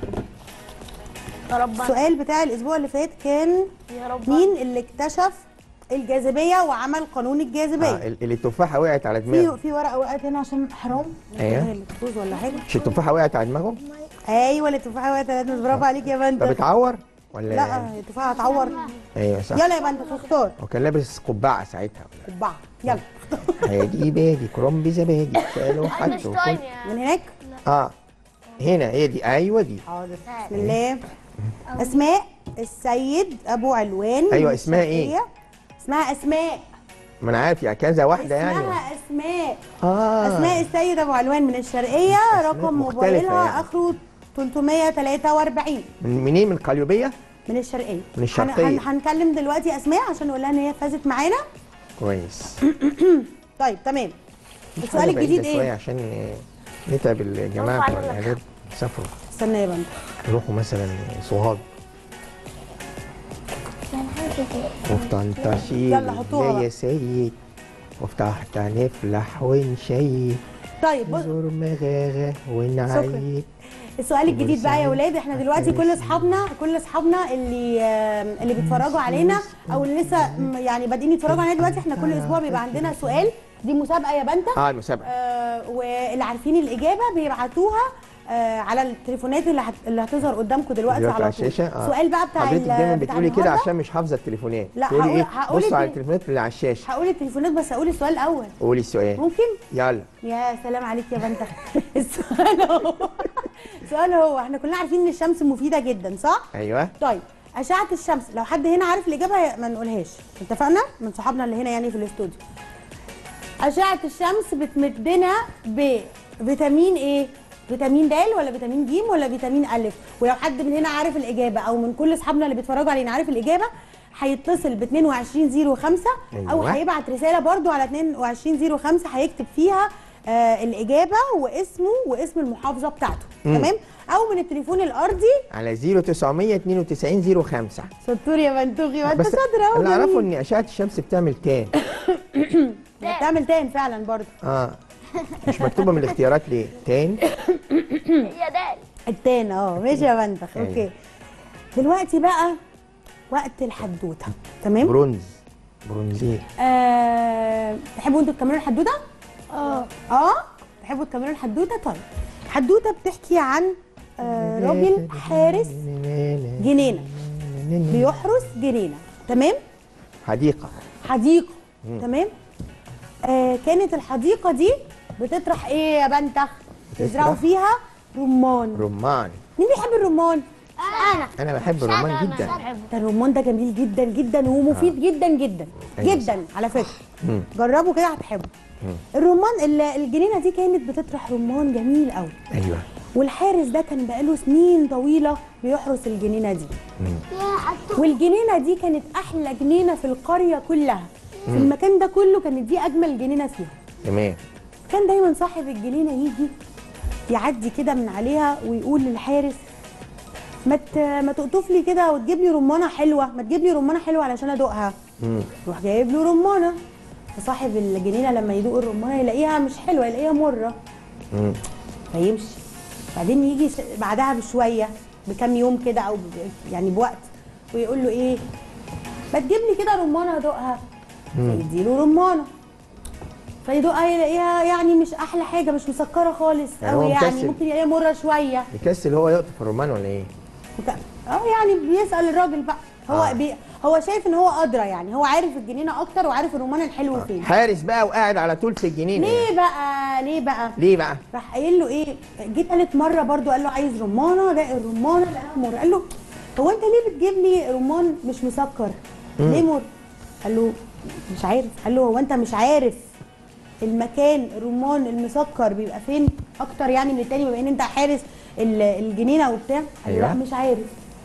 Speaker 3: يا رب
Speaker 2: السؤال بتاع الاسبوع اللي فات كان
Speaker 3: يا رب
Speaker 2: مين اللي اكتشف الجاذبيه وعمل قانون الجاذبيه
Speaker 1: اه ال- اللي التفاحه وقعت على
Speaker 2: في
Speaker 1: دماغه
Speaker 2: في ورقه وقعت هنا عشان حرام
Speaker 1: أيوه.
Speaker 2: هي اللي تفوز ولا حاجه
Speaker 1: مش التفاحه وقعت على دماغه
Speaker 2: ايوه اللي التفاحه وقعت على دماغ. برافو عليك يا
Speaker 1: ده
Speaker 2: بنت
Speaker 1: بتعور ولا
Speaker 2: لا التفاحه هتعور
Speaker 1: ايوه صح
Speaker 2: يلا يا بنت اختار
Speaker 1: هو كان لابس قبعه ساعتها
Speaker 2: قبعه يلا
Speaker 1: هادي بادي كرنب زبادي شالوا حطوا
Speaker 4: اينشتاين
Speaker 1: كل-
Speaker 4: يا
Speaker 2: من هناك
Speaker 1: اه هنا هي دي ايوه دي
Speaker 2: حاضر بسم الله اسماء السيد ابو علوان
Speaker 1: أيوة،
Speaker 2: من
Speaker 1: اسمها إيه؟
Speaker 2: الشرقية. اسمها اسماء
Speaker 1: ما انا عارف يعني كذا واحده يعني
Speaker 2: اسمها اسماء
Speaker 1: اه
Speaker 2: اسماء السيد ابو علوان من الشرقيه رقم
Speaker 1: مختلفة
Speaker 2: موبايلها
Speaker 1: يعني.
Speaker 2: اخره 343
Speaker 1: من منين من القليوبيه
Speaker 2: من الشرقيه
Speaker 1: من الشرقية.
Speaker 2: هن- هن- هنكلم دلوقتي اسماء عشان نقول لها ان هي فازت معانا
Speaker 1: كويس
Speaker 2: طيب تمام
Speaker 1: دي
Speaker 2: السؤال
Speaker 1: حاجة
Speaker 2: الجديد
Speaker 1: بعيدة شوية
Speaker 2: ايه
Speaker 1: عشان آه، نتعب الجماعه
Speaker 3: برافو
Speaker 1: بتوع
Speaker 3: عليك.
Speaker 1: الاعداد يسافروا
Speaker 2: استنى يا بنت
Speaker 1: يروحوا مثلا صهاد وفي طنطا شيل
Speaker 2: يلا حطوها
Speaker 1: يا
Speaker 2: بقى.
Speaker 1: يا سيد وفي تحت نفلح ونشيد
Speaker 2: طيب بص
Speaker 1: نزور مغاغة ونعيد
Speaker 2: السؤال الجديد بقى يا ولاد احنا دلوقتي كل اصحابنا كل اصحابنا اللي آم، اللي بيتفرجوا علينا او اللي لسه م- يعني بادئين يتفرجوا علينا دلوقتي احنا كل اسبوع بيبقى عندنا سؤال دي مسابقه يا بنت
Speaker 1: اه المسابقه
Speaker 2: آه واللي عارفين الاجابه بيبعتوها آه على التليفونات اللي هت... اللي هتظهر قدامكم دلوقتي
Speaker 1: دلوقتي
Speaker 2: على
Speaker 1: على
Speaker 2: طول
Speaker 1: الشاشه اه
Speaker 2: السؤال بقى بتاع
Speaker 1: حضرتك
Speaker 2: ال-
Speaker 1: دايما
Speaker 2: بتاع
Speaker 1: بتقولي كده
Speaker 2: النهاردة.
Speaker 1: عشان مش حافظه التليفونات
Speaker 2: لا،
Speaker 1: تقولي
Speaker 2: هقول-
Speaker 1: ايه
Speaker 2: هقول
Speaker 1: بص على
Speaker 2: التل-
Speaker 1: التليفونات اللي على الشاشه
Speaker 2: هقول التليفونات بس هقول السؤال الاول
Speaker 1: قولي السؤال
Speaker 2: ممكن
Speaker 1: يلا
Speaker 2: يا سلام عليك يا بنت السؤال هو السؤال هو احنا كلنا عارفين ان الشمس مفيده جدا صح
Speaker 1: ايوه
Speaker 2: طيب اشعه الشمس لو حد هنا عارف الاجابه ما نقولهاش اتفقنا من صحابنا اللي هنا يعني في الاستوديو اشعه الشمس بتمدنا بفيتامين ايه فيتامين د ولا فيتامين ج ولا فيتامين ا ولو حد من هنا عارف الاجابه او من كل اصحابنا اللي بيتفرجوا علينا عارف الاجابه هيتصل ب 2205 او
Speaker 1: أيوة.
Speaker 2: هيبعت رساله برضو على 2205 هيكتب فيها آه الاجابه واسمه واسم المحافظه بتاعته تمام او من التليفون الارضي
Speaker 1: على 0992 05
Speaker 2: شطور يا بنتوخي وانت
Speaker 1: بس
Speaker 2: شاطره اهو
Speaker 1: اللي اعرفه
Speaker 2: جميل.
Speaker 1: ان اشعه الشمس بتعمل تان
Speaker 2: هي بتعمل تان فعلا برضو
Speaker 1: اه مش مكتوبه من الاختيارات ليه تان
Speaker 4: يا دال
Speaker 2: التان اه ماشي يا بنتخ
Speaker 1: أيوة.
Speaker 2: اوكي دلوقتي بقى وقت الحدوته تمام
Speaker 1: برونز برونزيه
Speaker 2: آه، تحبوا انتوا تكملوا الحدوته اه اه تحبوا تكملوا الحدوته طيب حدوته بتحكي عن آه راجل حارس جنينه بيحرس جنينه تمام
Speaker 1: حديقه
Speaker 2: حديقه تمام آه كانت الحديقه دي بتطرح ايه يا بنتخ يزرعوا فيها رمان
Speaker 1: رمان
Speaker 2: مين بيحب الرمان
Speaker 4: انا
Speaker 1: انا بحب الرمان جدا
Speaker 2: ده الرمان ده جميل جدا جدا ومفيد جدا جدا
Speaker 1: أيوة
Speaker 2: جدا على فكره
Speaker 1: مم.
Speaker 2: جربوا كده هتحبوا الرمان ال- الجنينه دي كانت بتطرح رمان جميل قوي
Speaker 1: ايوه
Speaker 2: والحارس ده كان بقاله سنين طويله بيحرس الجنينه دي
Speaker 4: يا حتى
Speaker 2: والجنينه دي كانت احلى جنينه في القريه كلها في المكان ده كله كانت دي اجمل جنينه فيها
Speaker 1: تمام
Speaker 2: كان دايما صاحب الجنينه يجي يعدي كده من عليها ويقول للحارس ما ت- ما تقطف لي كده وتجيب لي رمانه حلوه ما تجيب لي رمانه حلوه علشان ادوقها
Speaker 1: مم.
Speaker 2: يروح جايب له رمانه فصاحب الجنينه لما يدوق الرمانه يلاقيها مش حلوه يلاقيها مره
Speaker 1: مم.
Speaker 2: فيمشي بعدين يجي ش- بعدها بشويه بكام يوم كده او ب- يعني بوقت ويقول له ايه ما تجيب لي كده رمانه ادوقها فيديله رمانه فيدوقها يلاقيها يعني مش احلى حاجه مش مسكره خالص
Speaker 1: يعني
Speaker 2: قوي
Speaker 1: هو
Speaker 2: يعني
Speaker 1: مكسل.
Speaker 2: ممكن يلاقيها مره شويه
Speaker 1: يكسل هو يقطف الرمان ولا ايه؟
Speaker 2: وك- اه يعني بيسال الراجل بقى هو
Speaker 1: آه.
Speaker 2: بي هو شايف ان هو ادرى يعني هو عارف الجنينه اكتر وعارف الرمان الحلو فين
Speaker 1: حارس بقى وقاعد على طول في الجنينه يعني.
Speaker 2: ليه بقى ليه بقى
Speaker 1: ليه بقى؟
Speaker 2: راح قايل له ايه جيت قالت مره برضو قال له عايز رمانه لقى الرمانه لقاها مر قال له هو انت ليه بتجيب لي رمان مش مسكر ليه مر قال له مش عارف قال له هو انت مش عارف المكان الرمان المسكر بيبقى فين اكتر يعني من التاني بما ان انت حارس ال- الجنينه وبتاع قال له
Speaker 1: أيوة.
Speaker 2: لا مش عارف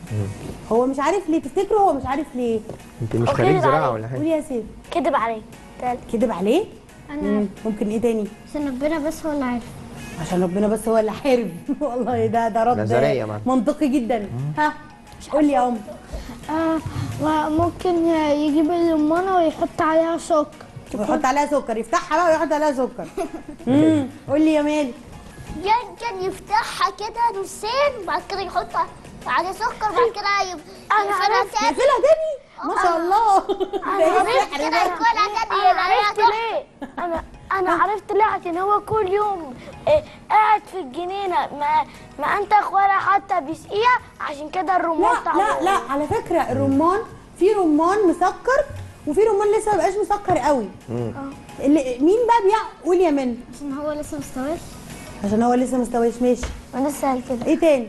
Speaker 2: هو مش عارف ليه تفتكروا هو مش عارف ليه
Speaker 1: انت مش
Speaker 4: أوكي،
Speaker 1: خريج
Speaker 4: ده
Speaker 1: زراعه
Speaker 4: عليك.
Speaker 1: ولا
Speaker 2: قول
Speaker 1: حاجه؟
Speaker 2: يا سيف
Speaker 3: كدب عليك تالت
Speaker 2: كدب عليه
Speaker 4: انا
Speaker 2: مم. ممكن ايه تاني
Speaker 4: عشان ربنا بس هو اللي عارف
Speaker 2: عشان ربنا بس هو اللي حارب والله ده ده رد
Speaker 1: نظرية معاك.
Speaker 2: منطقي جدا ها قول لي يا ام
Speaker 7: آه وممكن يجيب الرمانة ويحط عليها سكر
Speaker 2: ويحط عليها سكر يفتحها بقى ويحط عليها سكر امم قول لي يا مالك
Speaker 4: كان كان يفتحها كده نصين وبعد كده يحط عليه سكر بعد كده يب- يقفلها تاني
Speaker 2: يقفلها تاني ما شاء الله ده ايه
Speaker 4: بعدين
Speaker 2: السحر
Speaker 4: كده
Speaker 2: ده
Speaker 4: ياكلها تاني
Speaker 3: انا
Speaker 4: يلاقيها
Speaker 3: عرفت
Speaker 4: تحفة.
Speaker 3: ليه انا انا عرفت ليه عشان هو كل يوم إيه، قاعد في الجنينه ما ما انتخ ولا حتى بيسقيها عشان كده الرمان
Speaker 2: لا
Speaker 3: طعمه
Speaker 2: لا لا على فكره الرمان في رمان مسكر وفي رمان لسه ما بقاش مسكر قوي اللي مين بقى بيع قول يا من
Speaker 7: عشان هو لسه مستواش
Speaker 2: عشان هو لسه مستويش ماشي
Speaker 3: انا لسه قال كده
Speaker 2: ايه تاني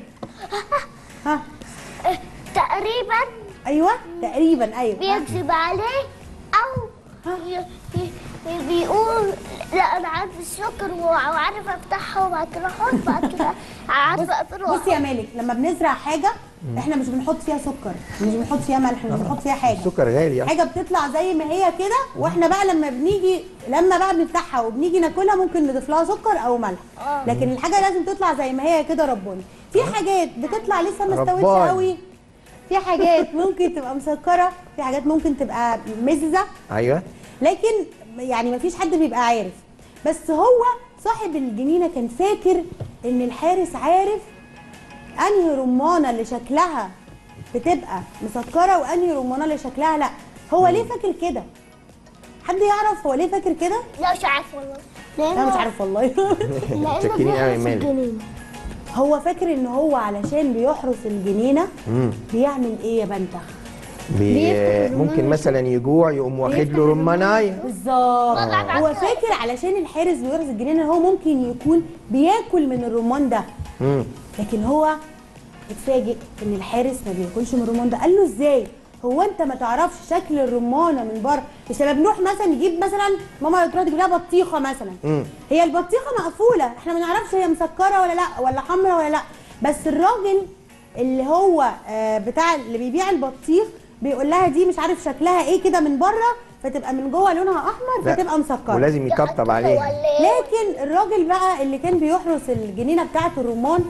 Speaker 2: ها
Speaker 4: إيه، تقريبا
Speaker 2: ايوه تقريبا ايوه
Speaker 4: بيكذب عليه او ي- ي- بيقول لا انا عارف السكر وعارف افتحها وبعد كده احط بعد كده عارف اقفله
Speaker 2: بص يا مالك لما بنزرع حاجه احنا مش بنحط فيها سكر مش بنحط فيها ملح مش بنحط فيها حاجه
Speaker 1: السكر غالي
Speaker 2: حاجه بتطلع زي ما هي كده واحنا بقى لما بنيجي لما بقى بنفتحها وبنيجي ناكلها ممكن نضيف لها سكر او ملح لكن الحاجه لازم تطلع زي ما هي كده رباني في حاجات بتطلع لسه ما استوتش
Speaker 1: رباني.
Speaker 2: قوي في حاجات ممكن تبقى مسكره في حاجات ممكن تبقى مززه
Speaker 1: ايوه
Speaker 2: لكن يعني مفيش حد بيبقى عارف بس هو صاحب الجنينه كان فاكر ان الحارس عارف انهي رمانه اللي شكلها بتبقى مسكره وانهي رمانه اللي شكلها لا هو ليه فاكر كده حد يعرف هو ليه فاكر كده
Speaker 4: لا مش عارف والله
Speaker 2: انا مش عارف والله
Speaker 1: متشكرين قوي يا مالك
Speaker 2: هو فاكر ان هو علشان بيحرس الجنينه
Speaker 1: مم.
Speaker 2: بيعمل ايه يا بنتخ
Speaker 1: بي...
Speaker 7: بيفتح الرمان
Speaker 1: ممكن مثلا يجوع يقوم واخد له رمانايه
Speaker 2: بالظبط هو فاكر علشان الحارس بيحرس الجنينه هو ممكن يكون بياكل من الرمان ده
Speaker 1: مم.
Speaker 2: لكن هو اتفاجئ ان الحارس ما بياكلش من الرمان ده قال له ازاي هو انت ما تعرفش شكل الرمانه من بره مش لما بنروح مثلا نجيب مثلا ماما تروح تجيب لها بطيخه مثلا
Speaker 1: مم.
Speaker 2: هي البطيخه مقفوله احنا ما نعرفش هي مسكره ولا لا ولا حمراء ولا لا بس الراجل اللي هو آه، بتاع اللي بيبيع البطيخ بيقول لها دي مش عارف شكلها ايه كده من بره فتبقى من جوه لونها احمر
Speaker 1: لا.
Speaker 2: فتبقى مسكره
Speaker 1: ولازم يطبطب عليها
Speaker 2: لكن الراجل بقى اللي كان بيحرس الجنينه بتاعه الرمان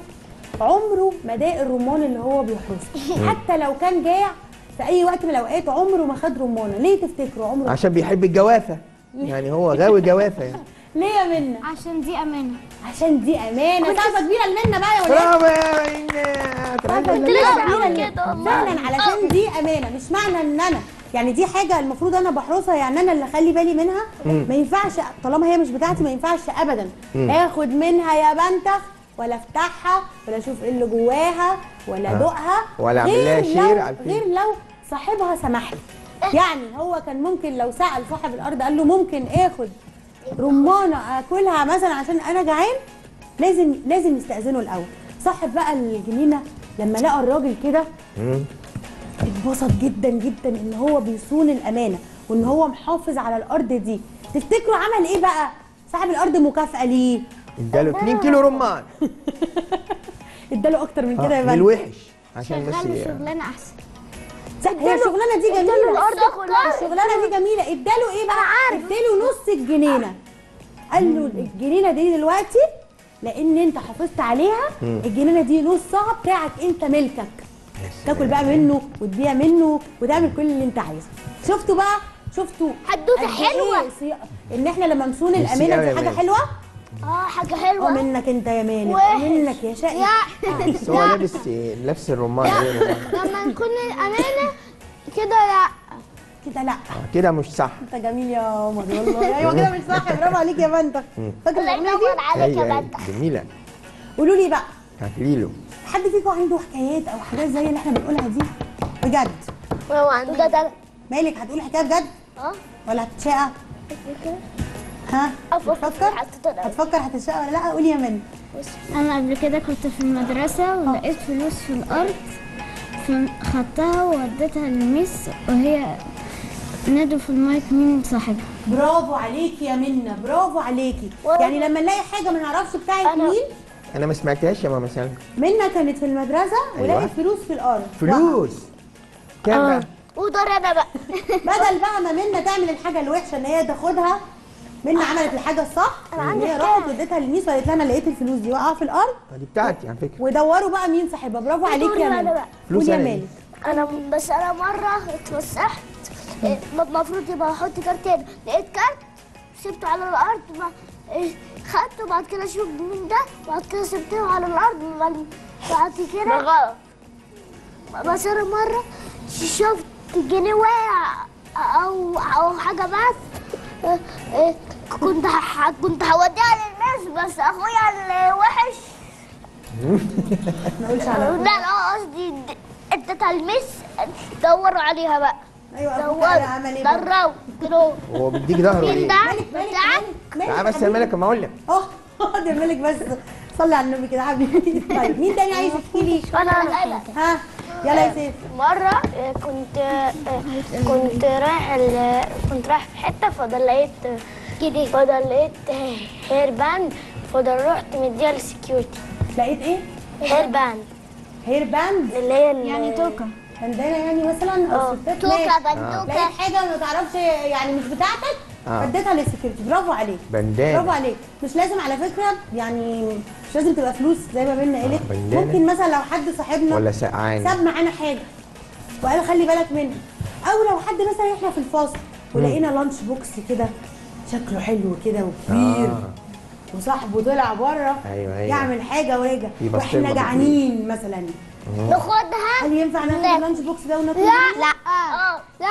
Speaker 2: عمره ما داق الرمان اللي هو بيحرسه حتى لو كان جاع في اي وقت من الاوقات عمره ما خد رمانه ليه تفتكروا عمره
Speaker 1: عشان بيحب الجوافه يعني هو غاوي جوافه يعني
Speaker 2: ليه يا منى
Speaker 7: عشان دي امانه
Speaker 2: عشان دي امانه سقفه كبيره لمنى بقى يا ولاد
Speaker 1: برافو يا منى
Speaker 2: سقفه
Speaker 1: ترى-
Speaker 2: كبيره
Speaker 3: هقول
Speaker 2: كبيره
Speaker 3: كده والله.
Speaker 2: فعلا علشان دي امانه مش معنى ان انا يعني دي حاجه المفروض انا بحرسها يعني انا اللي اخلي بالي منها ما ينفعش طالما هي مش بتاعتي ما ينفعش ابدا اخد منها يا بنتخ ولا افتحها ولا اشوف ايه اللي جواها ولا
Speaker 1: آه.
Speaker 2: ادوقها
Speaker 1: ولا أعمل
Speaker 2: غير
Speaker 1: لها
Speaker 2: لو-
Speaker 1: شير على الفيس.
Speaker 2: غير لو صاحبها سمح لي يعني هو كان ممكن لو سال صاحب الارض قال له ممكن اخد رمانه اكلها مثلا عشان انا جعان لازم لازم يستاذنه الاول صاحب بقى الجنينه لما لقى الراجل كده
Speaker 1: مم.
Speaker 2: اتبسط جدا جدا ان هو بيصون الامانه وان هو محافظ على الارض دي تفتكروا عمل ايه بقى صاحب الارض مكافاه ليه
Speaker 1: اداله 2 كيلو رمان
Speaker 2: اداله اكتر من كده يا
Speaker 1: من
Speaker 2: بنت
Speaker 1: الوحش عشان بس
Speaker 7: شغال
Speaker 1: ي-
Speaker 7: شغلانه احسن
Speaker 2: لا، هي الشغلانه دي جميله
Speaker 3: الارض كلها
Speaker 2: الشغلانه دي جميله اداله ايه بقى اداله نص الجنينه قال له الجنينه دي دلوقتي لان انت حافظت عليها الجنينه دي نصها بتاعك انت ملكك تاكل بقى منه وتبيع منه وتعمل كل اللي انت عايزه شفتوا بقى شفتوا
Speaker 4: حدوتة
Speaker 2: قد إيه
Speaker 4: حلوة.
Speaker 2: صيا- ان احنا لما نصون
Speaker 1: ميرسي
Speaker 2: الامانه
Speaker 1: أوي
Speaker 2: دي
Speaker 1: يا
Speaker 2: حاجه
Speaker 1: مالك.
Speaker 2: حلوه
Speaker 4: اه حاجه
Speaker 2: اه
Speaker 4: حلوه
Speaker 2: منك انت يا مالك
Speaker 4: وحش.
Speaker 2: منك يا شقي
Speaker 1: بس هو لابس لابس الرمان ايه رمان؟
Speaker 7: لما نكون الامانه كده لا
Speaker 2: كده لا
Speaker 1: آه، كده مش صح
Speaker 2: انت جميل يا عمر والله ايوه كده مش صح برافو عليك يا بنتك فاكر
Speaker 4: الله
Speaker 2: الاغنيه
Speaker 4: ينور
Speaker 2: دي
Speaker 4: عليك يا
Speaker 1: أيوة،
Speaker 4: بنت
Speaker 1: جميله
Speaker 2: قولوا لي بقى
Speaker 1: هاتليله
Speaker 2: حد فيكم عنده حكايات او حاجات زي اللي احنا بنقولها دي بجد
Speaker 3: هو عندي
Speaker 4: بجد انا
Speaker 2: مالك هتقول حكايه بجد
Speaker 4: اه
Speaker 2: ولا هتتشقى ها
Speaker 4: أفكر
Speaker 2: هتفكر
Speaker 4: حتى أنا.
Speaker 2: هتفكر هتتشقى ولا لا قولي يا من
Speaker 7: انا قبل كده كنت في المدرسه ولقيت فلوس في الارض فخدتها ووديتها للميس وهي نادوا في المايك مين صاحبها
Speaker 2: برافو عليكي يا منى برافو عليكي
Speaker 3: وأنا-
Speaker 2: يعني لما نلاقي حاجه ما نعرفش بتاعت
Speaker 3: أنا-
Speaker 2: مين
Speaker 1: انا ما سمعتهاش يا ماما سلمى
Speaker 2: منى كانت في المدرسه
Speaker 1: أيوة.
Speaker 2: ولقيت فلوس في الارض
Speaker 1: فلوس كام بقى؟
Speaker 4: ودور انا بقى
Speaker 2: بدل بقى ما منى تعمل الحاجه الوحشه ان هي تاخدها منى عملت الحاجه الصح ان هي راحت واديتها للميس وقالت لها انا لقيت الفلوس دي واقعه في الارض
Speaker 1: آه، دي بتاعتي على فكره
Speaker 2: ودوروا بقى مين صاحبها برافو عليك يا
Speaker 4: دوري أنا
Speaker 2: منى
Speaker 4: بقى.
Speaker 1: فلوس
Speaker 2: قول يا
Speaker 1: أنا
Speaker 2: مالك
Speaker 4: انا بس انا مره اتفسحت إيه، المفروض يبقى احط كارتين لقيت كارت سبته على الارض ما إيه، خدته بعد كده اشوف مين ده بعد كده سبته على الارض بعد- بعد
Speaker 3: ده
Speaker 4: كده
Speaker 3: غلط
Speaker 4: بس انا مره شفت جنيه واقع او او حاجه بس إيه، إيه، كنت ح- كنت هوديها للناس بس اخويا الوحش
Speaker 2: ما نقولش على
Speaker 4: لا لا قصدي د- اديتها المس دوروا عليها بقى
Speaker 2: ايوه أخوك على عمل ايه
Speaker 4: دوروا
Speaker 2: بقى؟
Speaker 4: دروا كده
Speaker 1: هو بيديك ظهره
Speaker 4: مين
Speaker 1: ليه؟
Speaker 4: ده؟
Speaker 2: مالك مالك
Speaker 4: ده؟
Speaker 2: مالك
Speaker 1: تعال بس يا مالك اما اقول لك
Speaker 2: اه ده مالك بس صلي على النبي كده حبيبي طيب مين تاني عايز يحكي لي
Speaker 4: انا انا
Speaker 2: ها يلا يا سيف
Speaker 3: مرة آه، كنت آه، كنت رايح ال- كنت رايح في حتة فضل لقيت كده فضل لقيت هير باند فضل رحت مديها للسكيورتي
Speaker 2: لقيت ايه
Speaker 3: هير باند
Speaker 2: هير باند
Speaker 3: اللي هي ال-
Speaker 7: يعني توكة
Speaker 2: بندانه يعني مثلا او ستات
Speaker 4: توكة
Speaker 2: ماشي.
Speaker 4: بندوكة
Speaker 2: لقيت حاجه ما تعرفش يعني مش بتاعتك
Speaker 1: آه.
Speaker 2: اديتها للسكيورتي برافو عليك
Speaker 1: بندانة.
Speaker 2: برافو عليك مش لازم على فكره يعني مش لازم تبقى فلوس زي ما بينا قالت
Speaker 1: بندانة.
Speaker 2: ممكن مثلا لو حد صاحبنا
Speaker 1: ولا سقعان
Speaker 2: ساب معانا حاجه وقال خلي بالك منها او لو حد مثلا احنا في الفصل ولقينا لانش بوكس كده شكله حلو كده وكبير
Speaker 1: آه.
Speaker 2: وصاحبه طلع بره
Speaker 1: أيوة، أيوة.
Speaker 2: يعمل حاجه ورجع
Speaker 1: يبقى
Speaker 2: واحنا
Speaker 1: استلمة
Speaker 2: جعانين مثلا
Speaker 4: ناخدها
Speaker 2: هل ينفع ناخد
Speaker 4: لا.
Speaker 2: اللانش بوكس ده وناكل
Speaker 4: لا
Speaker 2: منه؟
Speaker 4: لا اه لا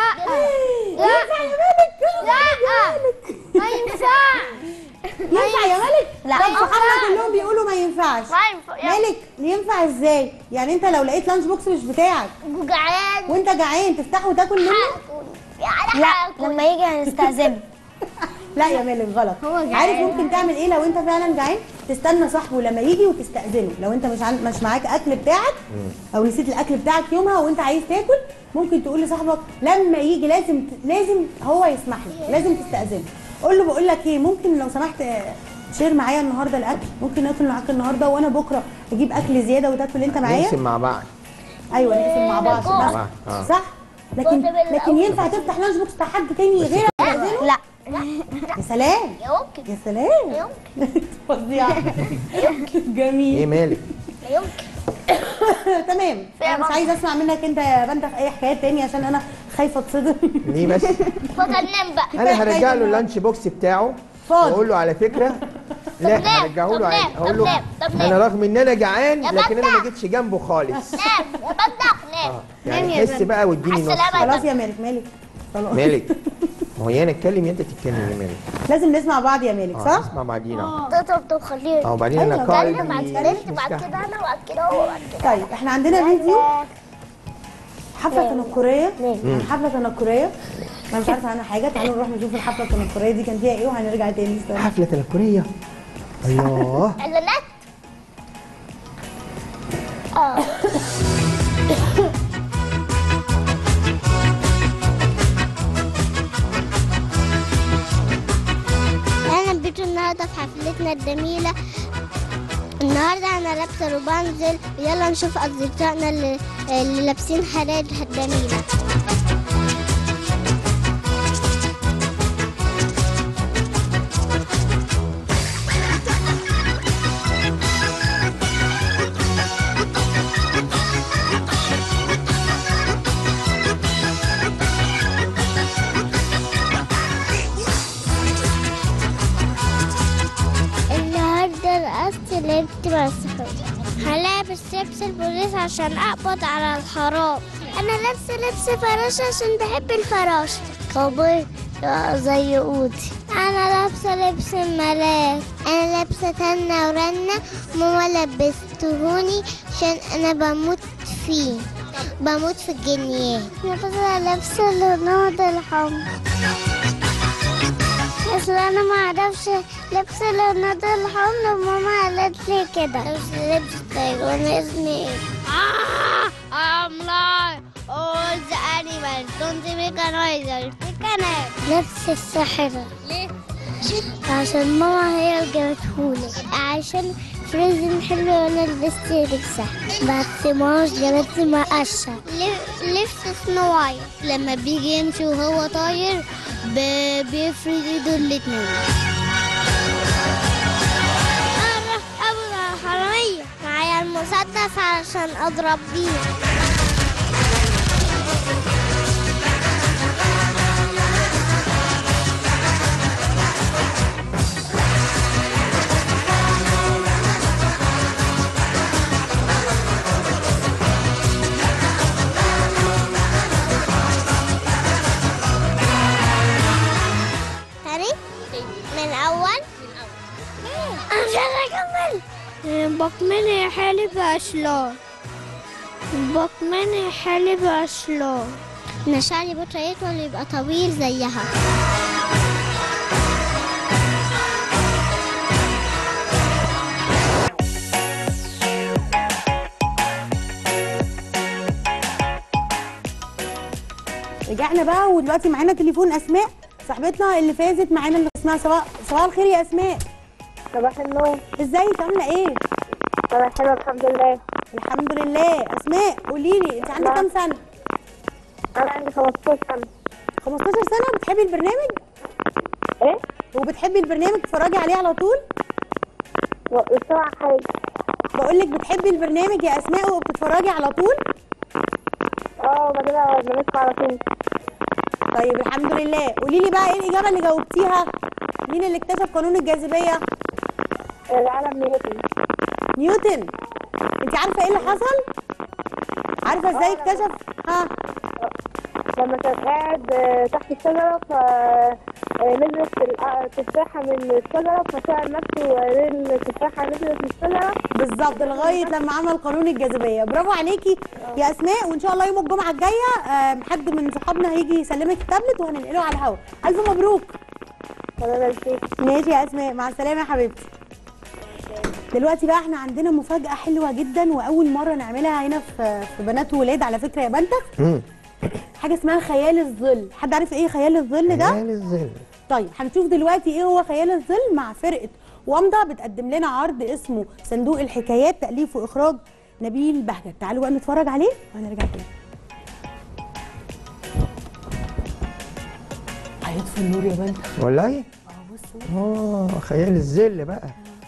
Speaker 2: ينفع يا مالك
Speaker 4: لا ما ينفعش
Speaker 2: ينفع يا مالك
Speaker 4: لا.
Speaker 2: طب صحابنا كلهم بيقولوا ما ينفعش
Speaker 4: ما ينفع
Speaker 2: مالك ينفع ازاي يعني انت لو لقيت لانش بوكس مش بتاعك
Speaker 4: جعان
Speaker 2: وانت جعان تفتحه وتاكل منه
Speaker 4: يعني هاكل
Speaker 3: لما يجي هنستأذنه
Speaker 2: لا يا مالك غلط
Speaker 7: هو جعان.
Speaker 2: عارف ممكن تعمل ايه لو انت فعلا جعان تستنى صاحبه لما يجي وتستأذنه لو انت مش عن... مش معاك اكل بتاعك او نسيت الاكل بتاعك يومها وانت عايز تاكل ممكن تقول لصاحبك لما يجي لازم ت... لازم هو يسمح لك لازم تستأذنه قول له بقول لك ايه ممكن لو سمحت آه، شير معايا النهارده الاكل ممكن ناكل معاك النهارده وانا بكره اجيب اكل زياده وتاكل انت معايا
Speaker 1: نقسم مع بعض
Speaker 2: ايوه نقسم مع بعض
Speaker 4: ناكل.
Speaker 2: بس.
Speaker 1: بعض، آه.
Speaker 2: صح لكن
Speaker 4: كنت بال-
Speaker 2: لكن ينفع تفتح لانش بوكس بتاع حد تاني غيرك تستأذنه؟
Speaker 3: لا
Speaker 2: يا سلام
Speaker 4: يمكن
Speaker 2: يا سلام فظيعة جميل
Speaker 1: ايه مالك
Speaker 4: يمكن
Speaker 2: تمام انا مش عايزه اسمع منك انت يا بنت في اي حكايات تاني عشان انا خايفه اتصدم
Speaker 1: ليه بس
Speaker 4: فضل نام بقى
Speaker 1: انا هرجع له اللانش بوكس بتاعه
Speaker 2: فاضي.
Speaker 1: واقول له على فكره لا
Speaker 4: نام،
Speaker 1: هرجعه
Speaker 4: طب
Speaker 1: له عادي
Speaker 4: نام،
Speaker 1: هقول
Speaker 4: طب
Speaker 1: له
Speaker 4: نام، طب نام.
Speaker 1: انا رغم ان انا جعان
Speaker 4: يا
Speaker 1: لكن انا ما
Speaker 4: بدع.
Speaker 1: جيتش جنبه خالص
Speaker 4: نام يا بدع نام
Speaker 1: يعني حس بقى واديني نص
Speaker 4: السلامة.
Speaker 2: خلاص يا مالك مالك خلاص
Speaker 1: مالك ما هو يا انا اتكلم يا انت تتكلم يا مالك
Speaker 2: لازم نسمع بعض يا مالك
Speaker 1: اه
Speaker 2: صح؟
Speaker 1: نسمع بعدينا
Speaker 4: طب طب طب خليه
Speaker 1: اه وبعدين انا
Speaker 2: أيوة،
Speaker 1: قاعد
Speaker 4: انا بعد كده انت بعد كده انا وبعد كده هو وبعد كده
Speaker 2: طيب احنا عندنا فيديو حفله تنكريه عن حفله تنكريه انا مش عارفه عنها حاجه تعالوا نروح نشوف الحفله التنكريه دي كان فيها ايه وهنرجع تاني استنى.
Speaker 1: حفله تنكريه الله
Speaker 4: اعلانات اه
Speaker 8: اهلا بيكم النهارده في حفلتنا الجميله النهارده انا لابسه روبانزل يلا نشوف اصدقائنا اللي, اللي لابسين حاجات جميله النهارده رقصت لعبت مع صحابي هلابس لبس البوليس عشان اقبض على الحرام انا لابسه لبس فراشه عشان بحب الفراشه كوبوي زي قوتي انا لابسه لبس الملاك انا لابسه تنة ورنة ماما لبستهوني عشان انا بموت فيه بموت في الجنيات لابسه لبس لونود الحمر اصل انا ما اعرفش لبس لونات الحمر ماما قالت لي كده لبس لبس طيب وانا اسمي ايه I'm like all the animals don't make a noise make a noise لبس الساحرة ليه؟ عشان ماما هي اللي جابتهولي عشان فريزن حلو وانا لبست لبسها بس ماش جابت لي مقشة لبس سنو وايت لما بيجي يمشي وهو طاير ب- بيفرد ايده الاتنين انا ابو الحرامية معايا المسدس علشان اضرب بيه تاني من بكمني حلب أشلار بكمني حلب أشلار إن شعري بكرة يطول يبقى طويل زيها
Speaker 2: رجعنا بقى ودلوقتي معانا تليفون اسماء صاحبتنا اللي فازت معانا اللي اسمها صباح صباح الخير يا اسماء
Speaker 4: صباح النور
Speaker 2: ازيك عامله ايه
Speaker 4: صباح حلو الحمد لله
Speaker 2: الحمد لله اسماء قولي لي انت عندك كام سنه
Speaker 4: أنا عندي 15 سنة
Speaker 2: 15 سنه بتحبي البرنامج
Speaker 4: إيه؟
Speaker 2: وبتحبي البرنامج تتفرجي عليه على طول
Speaker 4: والسرعة حاجة
Speaker 2: بقول لك بتحبي البرنامج يا اسماء وبتتفرجي على طول
Speaker 4: اه بجيبها بنسمع على طول
Speaker 2: طيب الحمد لله قولي لي بقى ايه الاجابه اللي جاوبتيها مين اللي اكتشف قانون الجاذبيه
Speaker 4: العالم نيوتن
Speaker 2: نيوتن انت عارفه ايه اللي حصل عارفه ازاي اكتشف ها
Speaker 4: لما كان قاعد آه، تحت الشجرة ف آه، نزلت ال- آه، تفاحة من الشجرة فسأل نفسه ليه التفاحة نزلت من الشجرة
Speaker 2: بالظبط لغايه لما عمل قانون الجاذبيه برافو عليكي يا اسماء وان شاء الله يوم الجمعه الجايه آم، حد من صحابنا هيجي يسلمك التابلت وهننقله على الهواء الف مبروك
Speaker 4: تمام يا شيخ
Speaker 2: ماشي يا اسماء مع السلامه يا حبيبتي دلوقتي بقى احنا عندنا مفاجاه حلوه جدا واول مره نعملها هنا في في بنات وولاد على فكره يا بنتك
Speaker 1: مم.
Speaker 2: حاجه اسمها خيال الظل حد عارف ايه خيال الظل ده
Speaker 1: خيال الظل
Speaker 2: طيب هنشوف دلوقتي ايه هو خيال الظل مع فرقه وامضه بتقدم لنا عرض اسمه صندوق الحكايات تاليف واخراج نبيل بهجت تعالوا بقى نتفرج عليه وهنرجع تاني هيطفي النور يا بنت
Speaker 1: والله
Speaker 2: اه بصوا
Speaker 1: اه خيال الظل بقى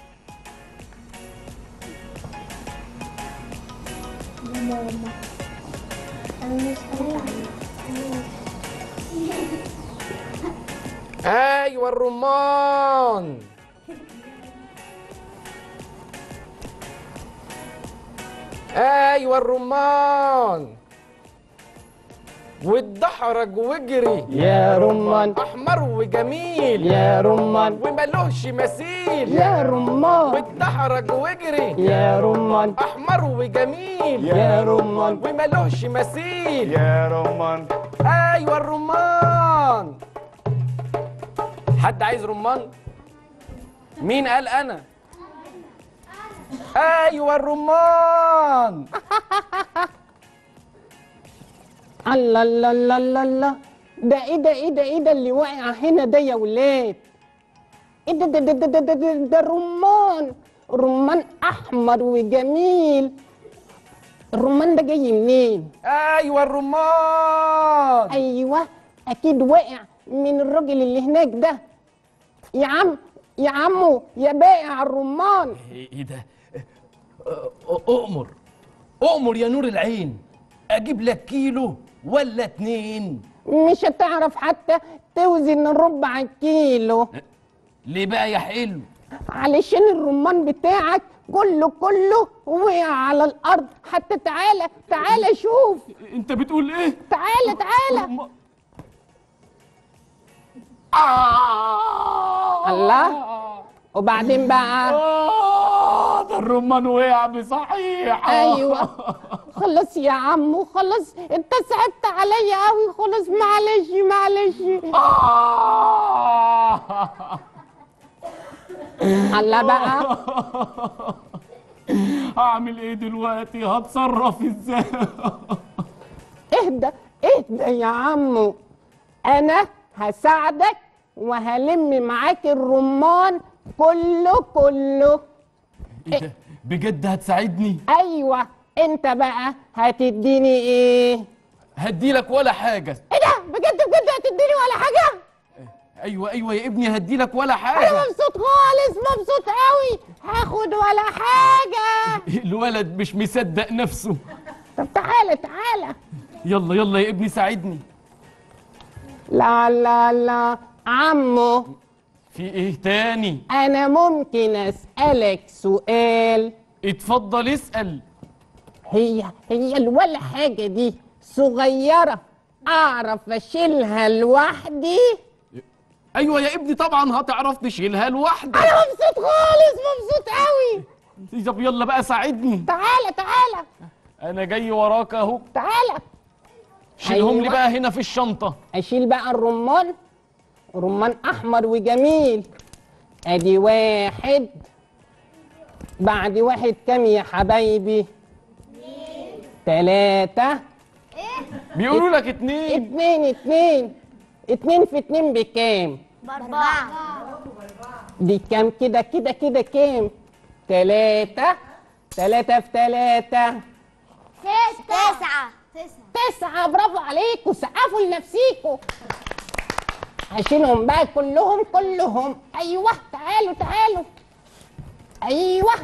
Speaker 9: ايوه الرمان ايوه الرمان واتدحرج واجري
Speaker 10: يا رمان
Speaker 9: احمر وجميل
Speaker 10: يا رمان
Speaker 9: وملوش مثيل
Speaker 10: يا رمان
Speaker 9: واتدحرج واجري
Speaker 10: يا رمان
Speaker 9: احمر وجميل
Speaker 10: يا رمان
Speaker 9: وملوش مثيل
Speaker 10: يا رمان
Speaker 9: ايوه الرمان حد عايز رمان مين قال انا ايوه الرمان
Speaker 10: الله الله الله الله الله ده ايه ده ايه ده ايه ده اللي واقع هنا ده يا ولاد ايه ده ده ده ده ده ده, ده, ده رمان رمان احمر وجميل الرمان ده جاي منين
Speaker 9: ايوه الرمان
Speaker 10: ايوه اكيد واقع من الراجل اللي هناك ده يا عم يا عمو يا بائع الرمان
Speaker 9: ايه ده اؤمر اؤمر يا نور العين اجيب لك كيلو ولا اتنين
Speaker 10: مش هتعرف حتى توزن الربع الكيلو
Speaker 9: ليه بقى يا حلو
Speaker 10: علشان الرمان بتاعك كله كله وقع على الارض حتى تعالى تعالى شوف
Speaker 9: انت بتقول ايه
Speaker 10: تعالى تعالى الله وبعدين بقى
Speaker 9: آه ده الرمان وقع بصحيح
Speaker 10: ايوه خلاص يا عمو خلاص انت صعبت عليا قوي خلاص معلش معلش
Speaker 9: آه.
Speaker 10: الله بقى
Speaker 9: هعمل ايه دلوقتي هتصرف ازاي
Speaker 10: اهدى اهدى يا عمو انا هساعدك وهلم معاك الرمان كله كله
Speaker 9: ايه ده بجد هتساعدني
Speaker 10: ايوه انت بقى هتديني ايه
Speaker 9: هديلك ولا حاجه
Speaker 10: ايه ده بجد بجد هتديني ولا حاجه
Speaker 9: ايوه ايوه يا ابني هديلك ولا
Speaker 10: انا
Speaker 9: حاجه
Speaker 10: مبسوط خالص مبسوط قوي هاخد ولا حاجه
Speaker 9: الولد مش مصدق نفسه
Speaker 10: طب تعالى تعالى
Speaker 9: يلا يلا يا ابني ساعدني
Speaker 10: لا لا لا عمو
Speaker 9: في ايه تاني
Speaker 10: انا ممكن اسالك سؤال
Speaker 9: اتفضل اسال
Speaker 10: هي هي الولا حاجه دي صغيره اعرف اشيلها لوحدي
Speaker 9: ايوه يا ابني طبعا هتعرف تشيلها لوحدك
Speaker 10: انا مبسوط خالص مبسوط قوي
Speaker 9: طب يلا بقى ساعدني
Speaker 10: تعالى تعالى
Speaker 9: انا جاي وراك اهو
Speaker 10: تعالى
Speaker 9: شيلهم لي
Speaker 10: أيوة.
Speaker 9: بقى هنا في الشنطه
Speaker 10: اشيل بقى الرمان رمان احمر وجميل ادي واحد بعد واحد كام يا حبايبي تلاتة
Speaker 9: بيقولوا لك اتنين
Speaker 10: اتنين اتنين اتنين في اتنين بكام
Speaker 4: بأربعة
Speaker 10: دي كام كده كده كده كام تلاتة تلاتة في تلاتة
Speaker 4: تسعة
Speaker 10: تسعة برافو عليكم سقفوا لنفسيكم هشيلهم بقى كلهم كلهم ايوه تعالوا تعالوا ايوه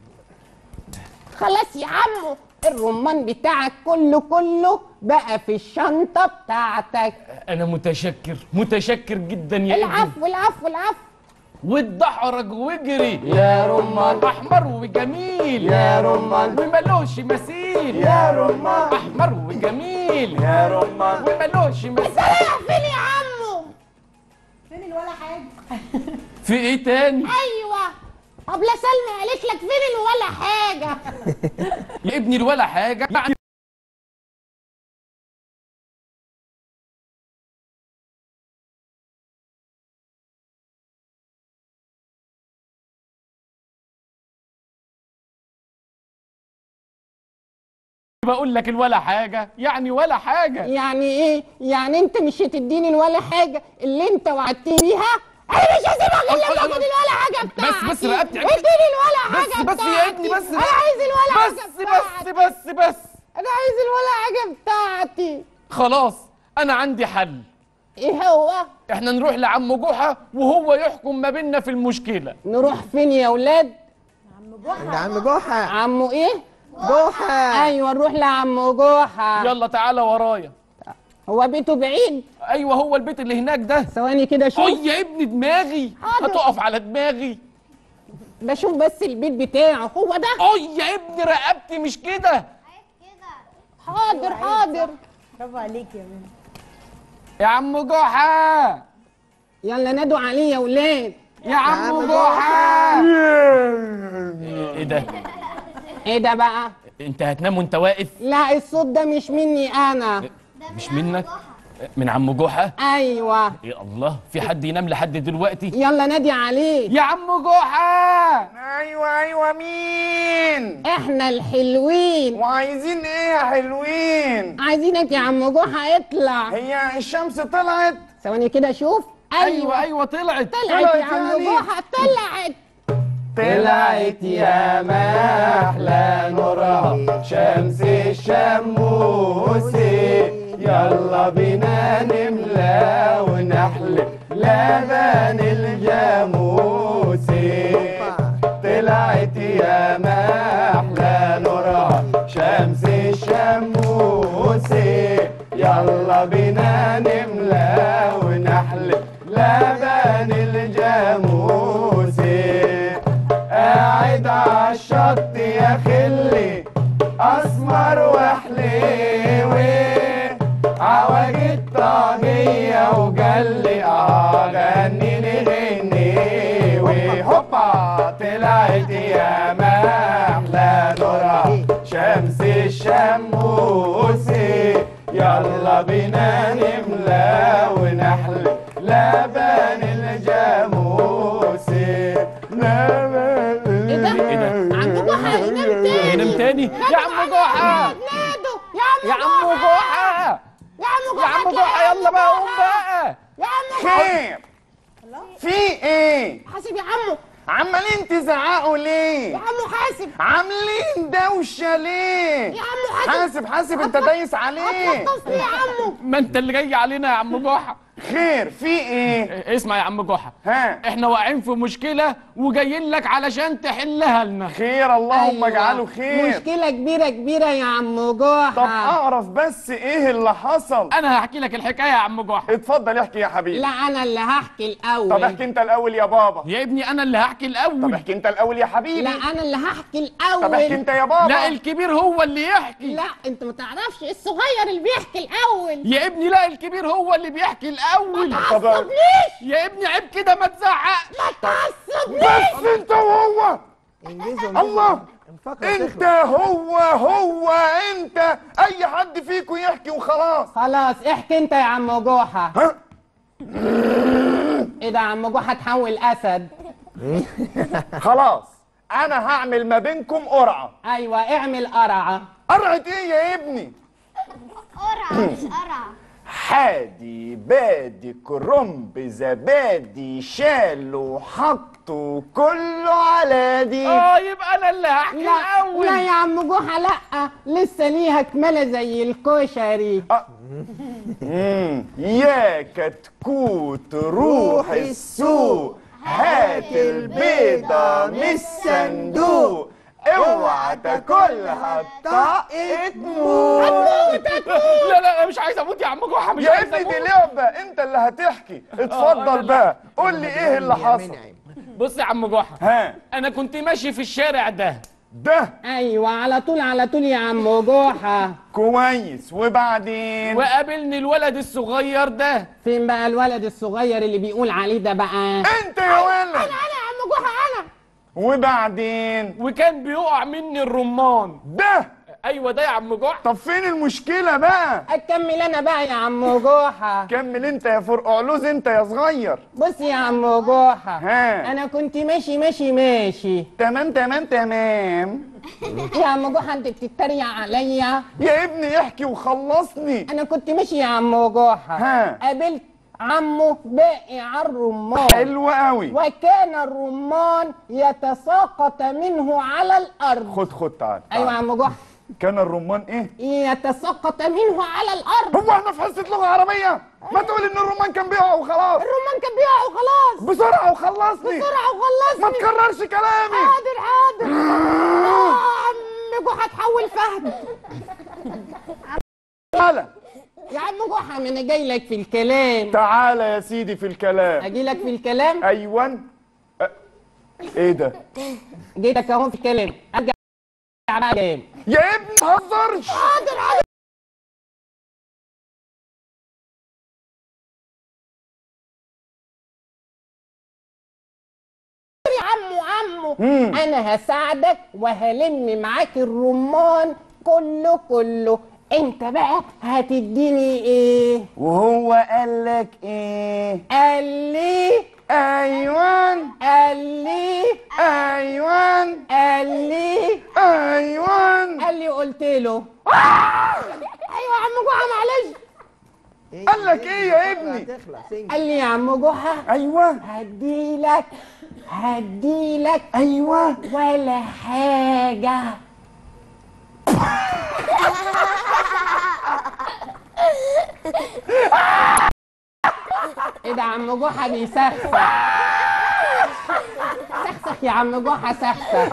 Speaker 10: خلاص يا عمو الرمان بتاعك كله كله بقى في الشنطة بتاعتك
Speaker 9: انا متشكر متشكر جدا يا ابني
Speaker 10: العفو العفو العفو
Speaker 9: واتدحرج واجري
Speaker 5: يا رمان
Speaker 9: احمر وجميل
Speaker 5: يا رمان
Speaker 9: وملوش مثيل
Speaker 5: يا رمان
Speaker 9: احمر وجميل
Speaker 5: يا رمان
Speaker 9: وملوش مثيل
Speaker 10: فين يا عمو
Speaker 2: فين الولا حاجه
Speaker 9: في ايه تاني
Speaker 10: ايوه طب لا سلمى قالت لك فين الولا حاجة
Speaker 9: يا ابني ولا حاجه يعني بقول لك الولا حاجه يعني ولا حاجه
Speaker 10: يعني ايه يعني انت مش هتديني الولا حاجة اللي انت وعدتني بيها انا مش هسيبك الا لما تاخد الولا حاجة بتاعتي
Speaker 9: بس بس رقبتي
Speaker 10: اديني الولا
Speaker 9: بس
Speaker 10: حاجة
Speaker 9: بس يا ابني بس
Speaker 10: انا عايز الولا
Speaker 9: بس
Speaker 10: حاجة بتاعتي
Speaker 9: بس بس بس
Speaker 10: انا عايز الولا حاجة بتاعتي
Speaker 9: خلاص انا عندي حل
Speaker 10: ايه هو
Speaker 9: احنا نروح لعم جحا وهو يحكم ما بيننا في المشكله
Speaker 10: نروح فين يا ولاد
Speaker 1: ده عم جحا
Speaker 10: عمو ايه
Speaker 1: جحا
Speaker 10: ايوه نروح لعمو جوحة
Speaker 9: يلا تعالى ورايا
Speaker 10: هو بيته بعيد
Speaker 9: ايوه هو البيت اللي هناك ده
Speaker 10: ثواني كده شوف
Speaker 9: اي يا ابني دماغي
Speaker 10: حاضر.
Speaker 9: هتقف على دماغي
Speaker 10: بشوف بس البيت بتاعه هو ده
Speaker 9: اي يا ابني رقبتي مش كده
Speaker 10: حاضر حاضر
Speaker 2: برافو عليك يا ماما
Speaker 9: يا عم جحا
Speaker 10: يلا نادوا عليه يا ولاد
Speaker 9: يا عم جحا ايه ده
Speaker 10: ايه ده بقى
Speaker 9: انت هتنام وانت واقف
Speaker 10: لا الصوت ده مش مني انا
Speaker 9: مش منك من عم جحا
Speaker 10: ايوه
Speaker 9: يا الله في حد ينام لحد دلوقتي
Speaker 10: يلا نادي عليه
Speaker 9: يا عم جحا
Speaker 5: ايوه ايوه مين
Speaker 10: احنا الحلوين
Speaker 5: وعايزين ايه يا حلوين
Speaker 10: عايزينك يا عم جحا اطلع
Speaker 5: هي الشمس طلعت
Speaker 10: ثواني كده شوف
Speaker 9: ايوه ايوه طلعت
Speaker 10: طلعت يا
Speaker 5: طلعت
Speaker 10: عم
Speaker 5: يعني.
Speaker 10: جحا طلعت
Speaker 5: طلعت يا محلى نورها شمس الشموسي يلا بينا نملى ونحلب لبن الجاموسي طلعت يا محلى نورها شمس الشموسي يلا بينا نملى ونحلب لبن الجاموسي قاعد عالشط يا خلي اسمر وحليوي عواجد طاغية وجلي اغني لي غنيوي هوبا طلعت يا محلى نورها شمس الشموسي يلا بينا نملى ونحلب لبن الجاموسي لبن
Speaker 10: ايه ده
Speaker 9: ايه ده
Speaker 10: عم جحا ينام تاني
Speaker 9: ينام تاني يا عم جحا
Speaker 10: نادوا
Speaker 9: يا
Speaker 10: يا عم
Speaker 9: عم جحا
Speaker 10: يا عم
Speaker 9: يا عم جحا يلا بقى قوم بقى
Speaker 10: يا عم
Speaker 5: خير في ايه
Speaker 10: حاسب يا عمو
Speaker 5: عمالين تزعقوا ليه
Speaker 10: يا عمو حاسب
Speaker 5: عاملين دوشه ليه
Speaker 10: يا عمو حاسب
Speaker 5: حاسب حاسب انت دايس عليه
Speaker 10: هتفطس ليه يا عمو
Speaker 9: ما انت اللي جاي علينا يا عم جحا
Speaker 5: خير في ايه
Speaker 9: إيه، اسمع يا عم جحا
Speaker 5: ها
Speaker 9: احنا واقعين في مشكله وجايين لك علشان تحلها لنا
Speaker 5: خير اللهم
Speaker 10: أيوة.
Speaker 5: اجعله خير
Speaker 10: مشكلة كبيرة كبيرة يا عم جحا
Speaker 5: طب اعرف بس ايه اللي حصل
Speaker 9: انا هحكي لك الحكايه يا عم جحا
Speaker 5: اتفضل احكي يا حبيبي
Speaker 10: لا انا اللي هحكي الاول
Speaker 5: طب احكي انت الاول يا بابا
Speaker 9: يا ابني انا اللي هحكي
Speaker 5: طب
Speaker 9: الاول
Speaker 5: احكي انت الاول يا حبيبي
Speaker 10: لا انا اللي هحكي
Speaker 5: طب احكي
Speaker 10: الاول
Speaker 5: انت يا بابا
Speaker 9: لا الكبير هو اللي يحكي
Speaker 10: لا انت ما تعرفش الصغير اللي بيحكي الاول
Speaker 9: يا ابني لا الكبير هو اللي بيحكي الاول
Speaker 5: طب
Speaker 10: تعصبنيش
Speaker 9: يا ابني عيب كده ما تزعق
Speaker 10: ما تعصبنيش
Speaker 5: بس انت وهو
Speaker 1: انجزوا
Speaker 11: الله
Speaker 1: الفقرة
Speaker 11: انت
Speaker 1: تخلص.
Speaker 11: هو هو انت اي حد فيكم يحكي وخلاص
Speaker 10: خلاص احكي انت يا عم جوحة
Speaker 11: ها
Speaker 10: ايه ده يا عم جوحة تحول اسد
Speaker 11: خلاص انا هعمل ما بينكم قرعه
Speaker 10: ايوه اعمل قرعة
Speaker 11: قرعه ايه يا ابني
Speaker 8: قرعة مش قرعة
Speaker 11: حادي بادي كرنب زبادي شالوا حطوا كله على دي
Speaker 9: اه يبقى انا اللي هحكي
Speaker 10: لا
Speaker 9: الاول
Speaker 10: لا يا عم جوحة لا لسه ليها كمالة زي الكشري
Speaker 11: مم. يا كتكوت روح السوق هات البيضة من الصندوق اوعى تاكلها بطاقة موت
Speaker 9: لا لا أنا مش عايز اموت يا عم جحا مش
Speaker 11: يا
Speaker 9: عايز
Speaker 11: ابني دي
Speaker 9: اموت
Speaker 11: لعبة انت اللي هتحكي
Speaker 9: أنا
Speaker 11: اتفضل
Speaker 9: اللي
Speaker 11: بقى قول لي ايه اللي
Speaker 1: يا
Speaker 11: حصل
Speaker 1: منعم.
Speaker 9: بص يا عم جحا
Speaker 11: ها
Speaker 9: انا كنت ماشي في الشارع ده
Speaker 11: ده
Speaker 10: ايوه على طول على طول يا عم جوحة
Speaker 11: كويس وبعدين
Speaker 9: وقابلني الولد الصغير ده
Speaker 10: فين بقى الولد الصغير اللي بيقول عليه ده بقى
Speaker 11: انت يا ولد
Speaker 10: انا يا عم جوحة انا
Speaker 11: وبعدين
Speaker 9: وكان بيقع مني الرمان
Speaker 11: ده
Speaker 9: ايوه ده يا عم جحا
Speaker 11: طب فين المشكلة بقى
Speaker 10: اكمل انا بقى يا عم جوحة
Speaker 11: كمل انت يا فرقعلوز انت يا صغير
Speaker 10: بص يا عم جوحة
Speaker 11: ها
Speaker 10: انا كنت ماشي ماشي ماشي
Speaker 11: تمام تمام تمام
Speaker 10: يا عم جوحة انت بتتريق عليا
Speaker 11: يا ابني احكي وخلصني
Speaker 10: انا كنت ماشي يا عم جوحة
Speaker 11: ها.
Speaker 10: قابلت عمه باقي على الرمان
Speaker 11: حلو قوي
Speaker 10: وكان الرمان يتساقط منه على الارض
Speaker 11: خد خد تعال
Speaker 10: ايوه يا
Speaker 11: تعال.
Speaker 10: عم جوحة
Speaker 11: كان الرمان ايه
Speaker 10: يتساقط منه على الارض
Speaker 11: هو احنا في حصه لغه عربيه ما تقول ان الرمان كان بيقع وخلاص
Speaker 10: الرمان كان بيقع وخلاص
Speaker 11: بسرعه وخلصني
Speaker 10: بسرعة وخلصني
Speaker 11: ما تكررش كلامي
Speaker 10: حاضر حاضر آه، عم جوحة تحول فهد
Speaker 11: تعالى
Speaker 10: يا عم جوحة ما انا جاي لك في الكلام
Speaker 11: تعالى يا سيدي في الكلام
Speaker 10: اجي لك في الكلام
Speaker 11: ايوه أ- ايه ده
Speaker 10: جيتك اهو في الكلام ارجع بقى كلام
Speaker 11: يا ابني ما تهزرش
Speaker 10: حاضر حاضر يا عمو عمو
Speaker 11: مم.
Speaker 10: انا هساعدك وهلم معاك الرمان كله كله انت بقى هتديني ايه
Speaker 11: وهو قال لك ايه
Speaker 10: قال لي
Speaker 11: ايوان
Speaker 10: قال لي
Speaker 11: ايوان
Speaker 10: قال لي
Speaker 11: ايوان
Speaker 10: قال لي قلت له ايوه يا عم جحا معلش
Speaker 1: إيه
Speaker 11: قال لك
Speaker 1: يا
Speaker 11: إيه يا
Speaker 1: الفقرة
Speaker 11: ابني؟
Speaker 1: هتخلص انجز.
Speaker 10: قال لي يا عم جحا
Speaker 11: ايوه
Speaker 10: هديلك هديلك
Speaker 11: ايوه
Speaker 10: ولا حاجة ايه ده عم جحا بيسخسخ سخسخ يا عم جحا سخسخ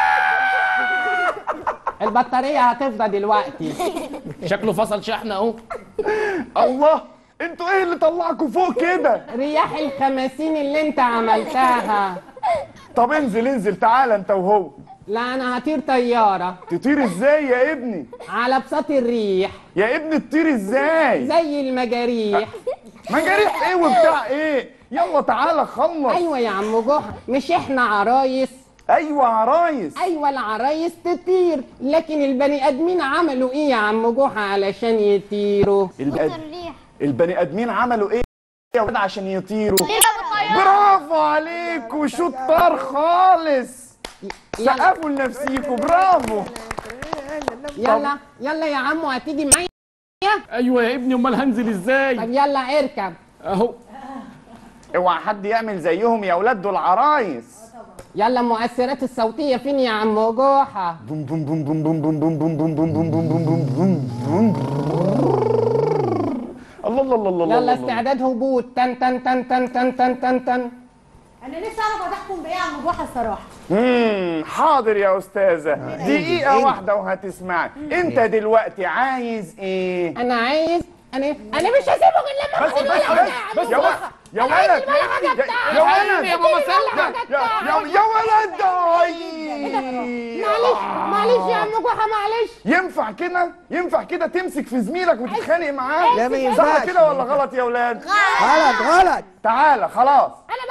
Speaker 10: البطارية هتفضى دلوقتي
Speaker 9: شكله فصل شحنه اهو
Speaker 11: الله انتوا ايه اللي طلعكوا فوق كده
Speaker 10: رياح الخماسين اللي انت عملتها
Speaker 11: طب انزل انزل تعالى انت وهو
Speaker 10: لا انا هطير طيارة
Speaker 11: تطير ازاي يا ابني
Speaker 10: على بساط الريح
Speaker 11: يا ابني تطير ازاي
Speaker 10: زي المجاريح
Speaker 11: مجاريح ايه وبتاع ايه يلا تعالى خلص
Speaker 10: ايوه يا عم جحا مش احنا عرايس
Speaker 11: ايوه عرايس
Speaker 10: ايوه العرايس تطير لكن البني ادمين عملوا ايه يا عم جحا علشان يطيروا
Speaker 11: البني, البني ادمين عملوا ايه يا ولاد عشان يطيروا برافو عليكوا شطار خالص سقفوا لنفسيكوا برافو
Speaker 10: يلا يلا يا عمو هتيجي معايا
Speaker 9: ايوه يا ابني امال هنزل ازاي
Speaker 10: طب يلا اركب
Speaker 9: اهو
Speaker 11: اوعى حد يعمل زيهم يا ولاد دول عرايس
Speaker 10: يلا المؤثرات الصوتية فين يا عم جحا
Speaker 11: بوم بوم بوم بوم بوم بوم بوم بوم بوم بوم بوم بوم بوم بوم بوم الله الله الله الله
Speaker 10: يلا
Speaker 11: الله
Speaker 10: استعداد هبوط تن تن تن تن تن تن تن تن
Speaker 2: انا نفسي اعرف هتحكم بايه يا عم جحا الصراحه
Speaker 11: امم حاضر يا استاذه دقيقه
Speaker 1: إنجز.
Speaker 11: واحده وهتسمعي انت دلوقتي عايز ايه
Speaker 10: انا عايز انا انا مش هسيبك الا لما
Speaker 11: بس
Speaker 10: اخد
Speaker 11: بس
Speaker 10: ولا حاجة
Speaker 11: بس
Speaker 10: يا عم
Speaker 11: بس يا
Speaker 10: جحا.
Speaker 11: ولد
Speaker 10: أنا عايز
Speaker 11: يا
Speaker 10: ولا حاجة
Speaker 11: يا
Speaker 10: بتاعك.
Speaker 11: ولد
Speaker 9: يا ماما سلمى.
Speaker 11: يا يا يا ولد أي.
Speaker 10: معلش معلش يا عم جحا معلش
Speaker 11: ينفع كده ينفع كده تمسك في زميلك وتتخانق معاه
Speaker 1: لا، ما
Speaker 11: صح
Speaker 1: ينفعش.
Speaker 11: كده ولا غلط يا ولاد
Speaker 1: غلط غلط
Speaker 11: تعالى خلاص
Speaker 10: انا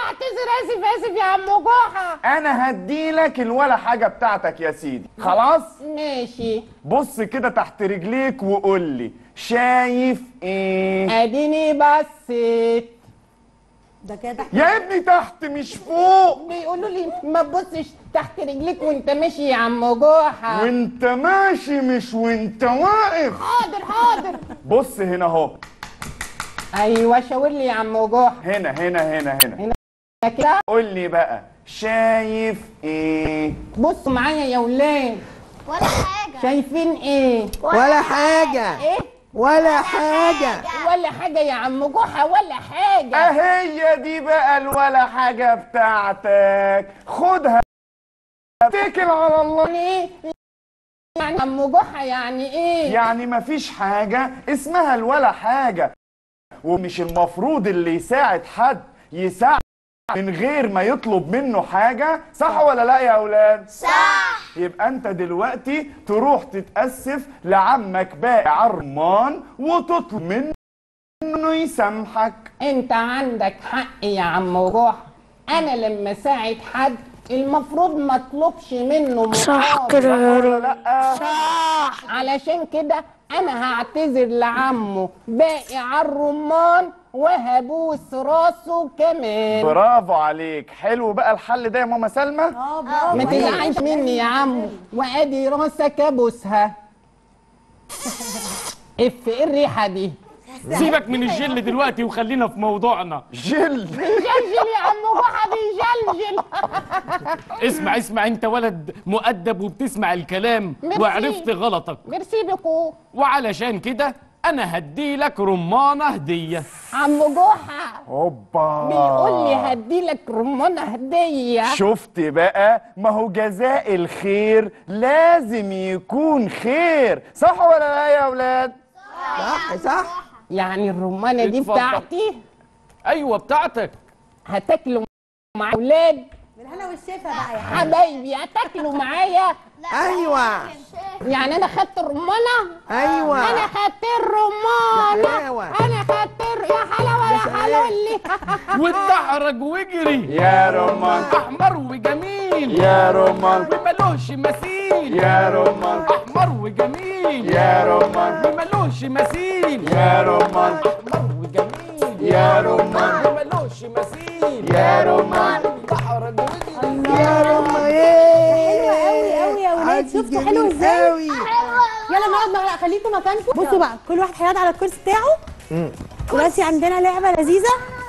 Speaker 10: بعتذر اسف اسف يا عم جحا
Speaker 11: انا هديلك الولا حاجه بتاعتك يا سيدي خلاص
Speaker 10: ماشي
Speaker 11: بص كده تحت رجليك وقول لي شايف ايه
Speaker 10: اديني بصيت
Speaker 2: ده كده تحت
Speaker 11: يا ابني تحت مش فوق
Speaker 10: بيقولوا لي ما تبصش تحت رجليك وانت ماشي يا عم جحا
Speaker 11: وانت ماشي مش وانت واقف
Speaker 10: حاضر حاضر
Speaker 11: بص هنا اهو
Speaker 10: ايوه شاور لي يا عم جحا
Speaker 11: هنا هنا هنا هنا
Speaker 10: كده
Speaker 11: قول لي بقى شايف ايه
Speaker 10: بصوا معايا يا ولاد
Speaker 8: ولا حاجة
Speaker 10: شايفين ايه
Speaker 1: ولا حاجة
Speaker 10: ايه
Speaker 1: ولا حاجة
Speaker 10: ولا حاجه يا عم جحا ولا حاجه
Speaker 11: اهي دي بقى الولا حاجه بتاعتك خدها اتكل على الله
Speaker 10: يعني ايه يعني عم جحا يعني ايه
Speaker 11: يعني مفيش حاجة اسمها الولا حاجة ومش المفروض اللي يساعد حد يساعد من غير ما يطلب منه حاجة صح ولا لا يا أولاد؟
Speaker 8: صح
Speaker 11: يبقى أنت دلوقتي تروح تتأسف لعمك بائع الرمان وتطلب منه إنه يسامحك
Speaker 10: انت عندك حق يا عم جحا انا لما اساعد حد المفروض ما اطلبش منه
Speaker 3: صح
Speaker 10: مقابل.
Speaker 3: كده يا
Speaker 11: ولا
Speaker 3: رب
Speaker 11: لأ؟
Speaker 10: صح علشان كده انا هعتذر لعمه بائع الرمان وهبوس راسه كمان
Speaker 11: برافو عليك حلو بقى الحل ده يا ماما سلمى
Speaker 2: اه برافو
Speaker 10: ما
Speaker 2: عليك.
Speaker 10: تزعلش مني يا عمو وادي راسك ابوسها اف ايه الريحه دي
Speaker 12: سيبك من الجل دلوقتي وخلينا في موضوعنا
Speaker 11: جل
Speaker 10: جلجل يا عم جحا بيجلجل
Speaker 12: اسمع اسمع انت ولد مؤدب وبتسمع الكلام
Speaker 10: ميرسي.
Speaker 12: وعرفت غلطك
Speaker 10: ميرسي بكو
Speaker 12: وعلشان كده انا هديلك رمانة هدية
Speaker 10: عم جحا
Speaker 11: هوبا
Speaker 10: بيقول لي هديلك رمانه هديه
Speaker 11: شفت بقى ما هو جزاء الخير لازم يكون خير صح ولا لا يا اولاد
Speaker 1: صح صح
Speaker 10: يعني الرمانه دي
Speaker 12: اتفضل.
Speaker 10: بتاعتي
Speaker 12: ايوه بتاعتك
Speaker 10: هتاكلوا مع اولاد
Speaker 2: بالهنا والشفا بقى يا حبيبي
Speaker 10: حبايبي هتاكلوا معايا
Speaker 1: ايوه
Speaker 10: يعني انا خدت الرمانه
Speaker 1: ايوه
Speaker 10: انا خدت الرمانه
Speaker 1: حلاوة.
Speaker 10: انا خدت الر- يا حلاوه يا حلولي
Speaker 12: واتدحرج واجري
Speaker 11: يا رمان
Speaker 12: احمر وجميل
Speaker 11: يا رمان
Speaker 12: وملوش مثيل
Speaker 11: يا رمان
Speaker 12: احمر وجميل
Speaker 11: يا رمان
Speaker 12: وملوش مثيل
Speaker 11: يا رمان
Speaker 12: احمر وجميل
Speaker 11: يا رمان
Speaker 12: وملوش مثيل
Speaker 11: يا رمان
Speaker 12: اتدحرج واجري
Speaker 1: يا رب
Speaker 2: حلوة قوي قوي يا ولاد شفتوا حلو ازاي
Speaker 1: قوي
Speaker 2: يلا نقعد مع خليكم مكانكم بصوا بقى كل واحد هيقعد على الكرسي بتاعه دلوقتي عندنا لعبه لذيذه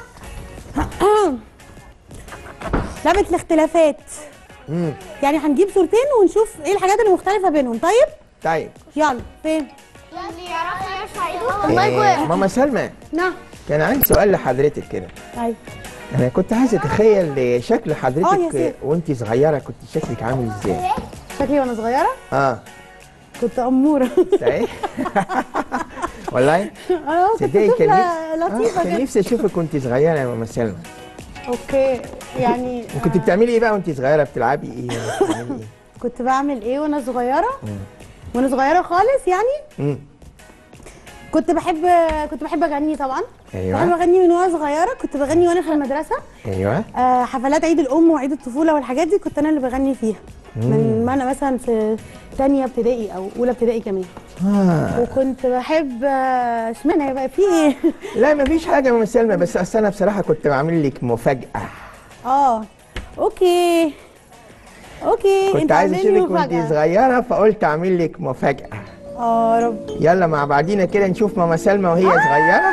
Speaker 2: لعبه الاختلافات يعني هنجيب صورتين ونشوف ايه الحاجات اللي مختلفه بينهم طيب
Speaker 1: طيب
Speaker 2: يلا فين
Speaker 8: اللي يعرف يرفع ايده
Speaker 1: إيه، ماما سلمى
Speaker 2: نعم
Speaker 1: كان عندي سؤال لحضرتك كده
Speaker 2: ايوه
Speaker 1: انا كنت عايز اتخيل شكل
Speaker 2: آه، يا
Speaker 1: حضرتك
Speaker 2: سيدي.
Speaker 1: وانت صغيره كنت شكلك عامل ازاي
Speaker 2: شكلي وانا صغيره
Speaker 1: اه
Speaker 2: كنت اموره
Speaker 1: صحيح والله
Speaker 2: اه كنت
Speaker 1: تصدقي كان
Speaker 2: طفله
Speaker 1: نفسي آه،
Speaker 2: لطيفه
Speaker 1: كان
Speaker 2: كده
Speaker 1: نفسي اشوفك وانت صغيره يا ماما سلمى
Speaker 2: اوكي يعني
Speaker 1: وكنت بتعملي ايه بقى وانت صغيره بتلعبي ايه ولا بتعملي ايه
Speaker 2: كنت بعمل ايه وانا صغيره وانا صغيره خالص يعني
Speaker 1: مم.
Speaker 2: كنت بحب كنت بحب اغني طبعا بحب
Speaker 1: ايوه
Speaker 2: اغني من وانا صغيره كنت بغني وانا في المدرسه
Speaker 1: ايوه
Speaker 2: آه، حفلات عيد الام وعيد الطفوله والحاجات دي كنت انا اللي بغني فيها من ما انا مثلا في تانية ابتدائي او اولى ابتدائي كمان
Speaker 1: آه.
Speaker 2: وكنت بحب آه، اشمعنى بقى في ايه
Speaker 1: لا مفيش حاجه يا ماما سلمى بس اصل انا بصراحه كنت بعمل لك مفاجاه
Speaker 2: اه اوكي اوكي
Speaker 1: كنت
Speaker 2: انت
Speaker 1: عايز
Speaker 2: عامل لي
Speaker 1: اشوفك وانت
Speaker 2: مفاجأة.
Speaker 1: صغيره فقلت اعمل لك مفاجاه
Speaker 2: اه رب
Speaker 1: يلا مع بعضينا كده نشوف ماما سلمى وهي صغيره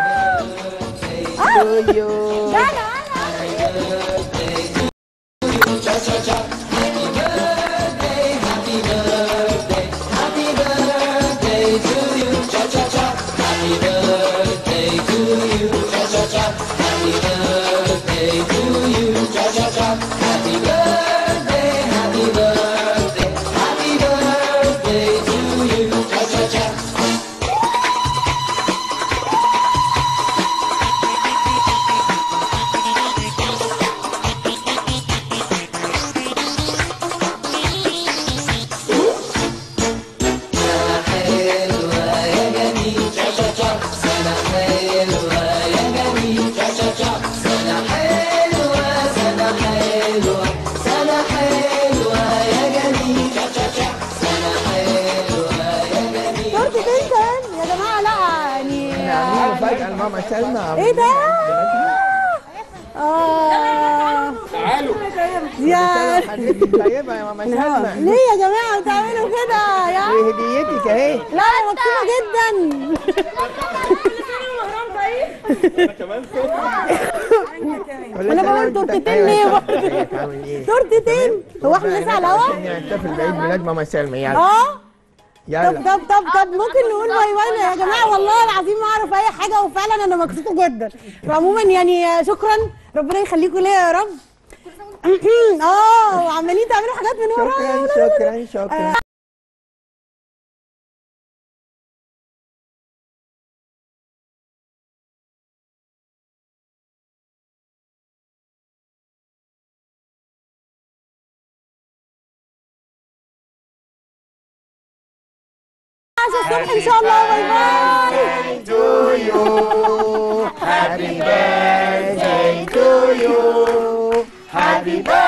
Speaker 1: يو.
Speaker 2: ده انا
Speaker 13: حلوة يا جميل
Speaker 1: مفاجأة لماما سلمى
Speaker 2: ايه ده؟ اه
Speaker 12: تعالوا
Speaker 2: يا
Speaker 1: حضرتك طيبة يا ماما سلمى
Speaker 2: ليه يا جماعه بتعملوا كده يا
Speaker 1: دي هديتك اهي
Speaker 2: لا انا مبسوطه جدا انا بقول تورتتين ليه برضه تورتتين هو احنا لسه على الهوا
Speaker 1: نحتفل بعيد ميلاد ماما سلمى يلا
Speaker 2: اه طب
Speaker 1: يلا
Speaker 2: طب طب طب ممكن نقول باي باي يا جماعه والله العظيم ما اعرف اي حاجه وفعلا انا مبسوطه جدا فعموما يعني شكرا ربنا يخليكم ليا يا رب اه وعمالين تعملوا حاجات من ورايا
Speaker 1: شكرا شكرا شكرا
Speaker 2: عشان الصبح ان شاء الله باي باي
Speaker 1: to you happy birthday to you happy birthday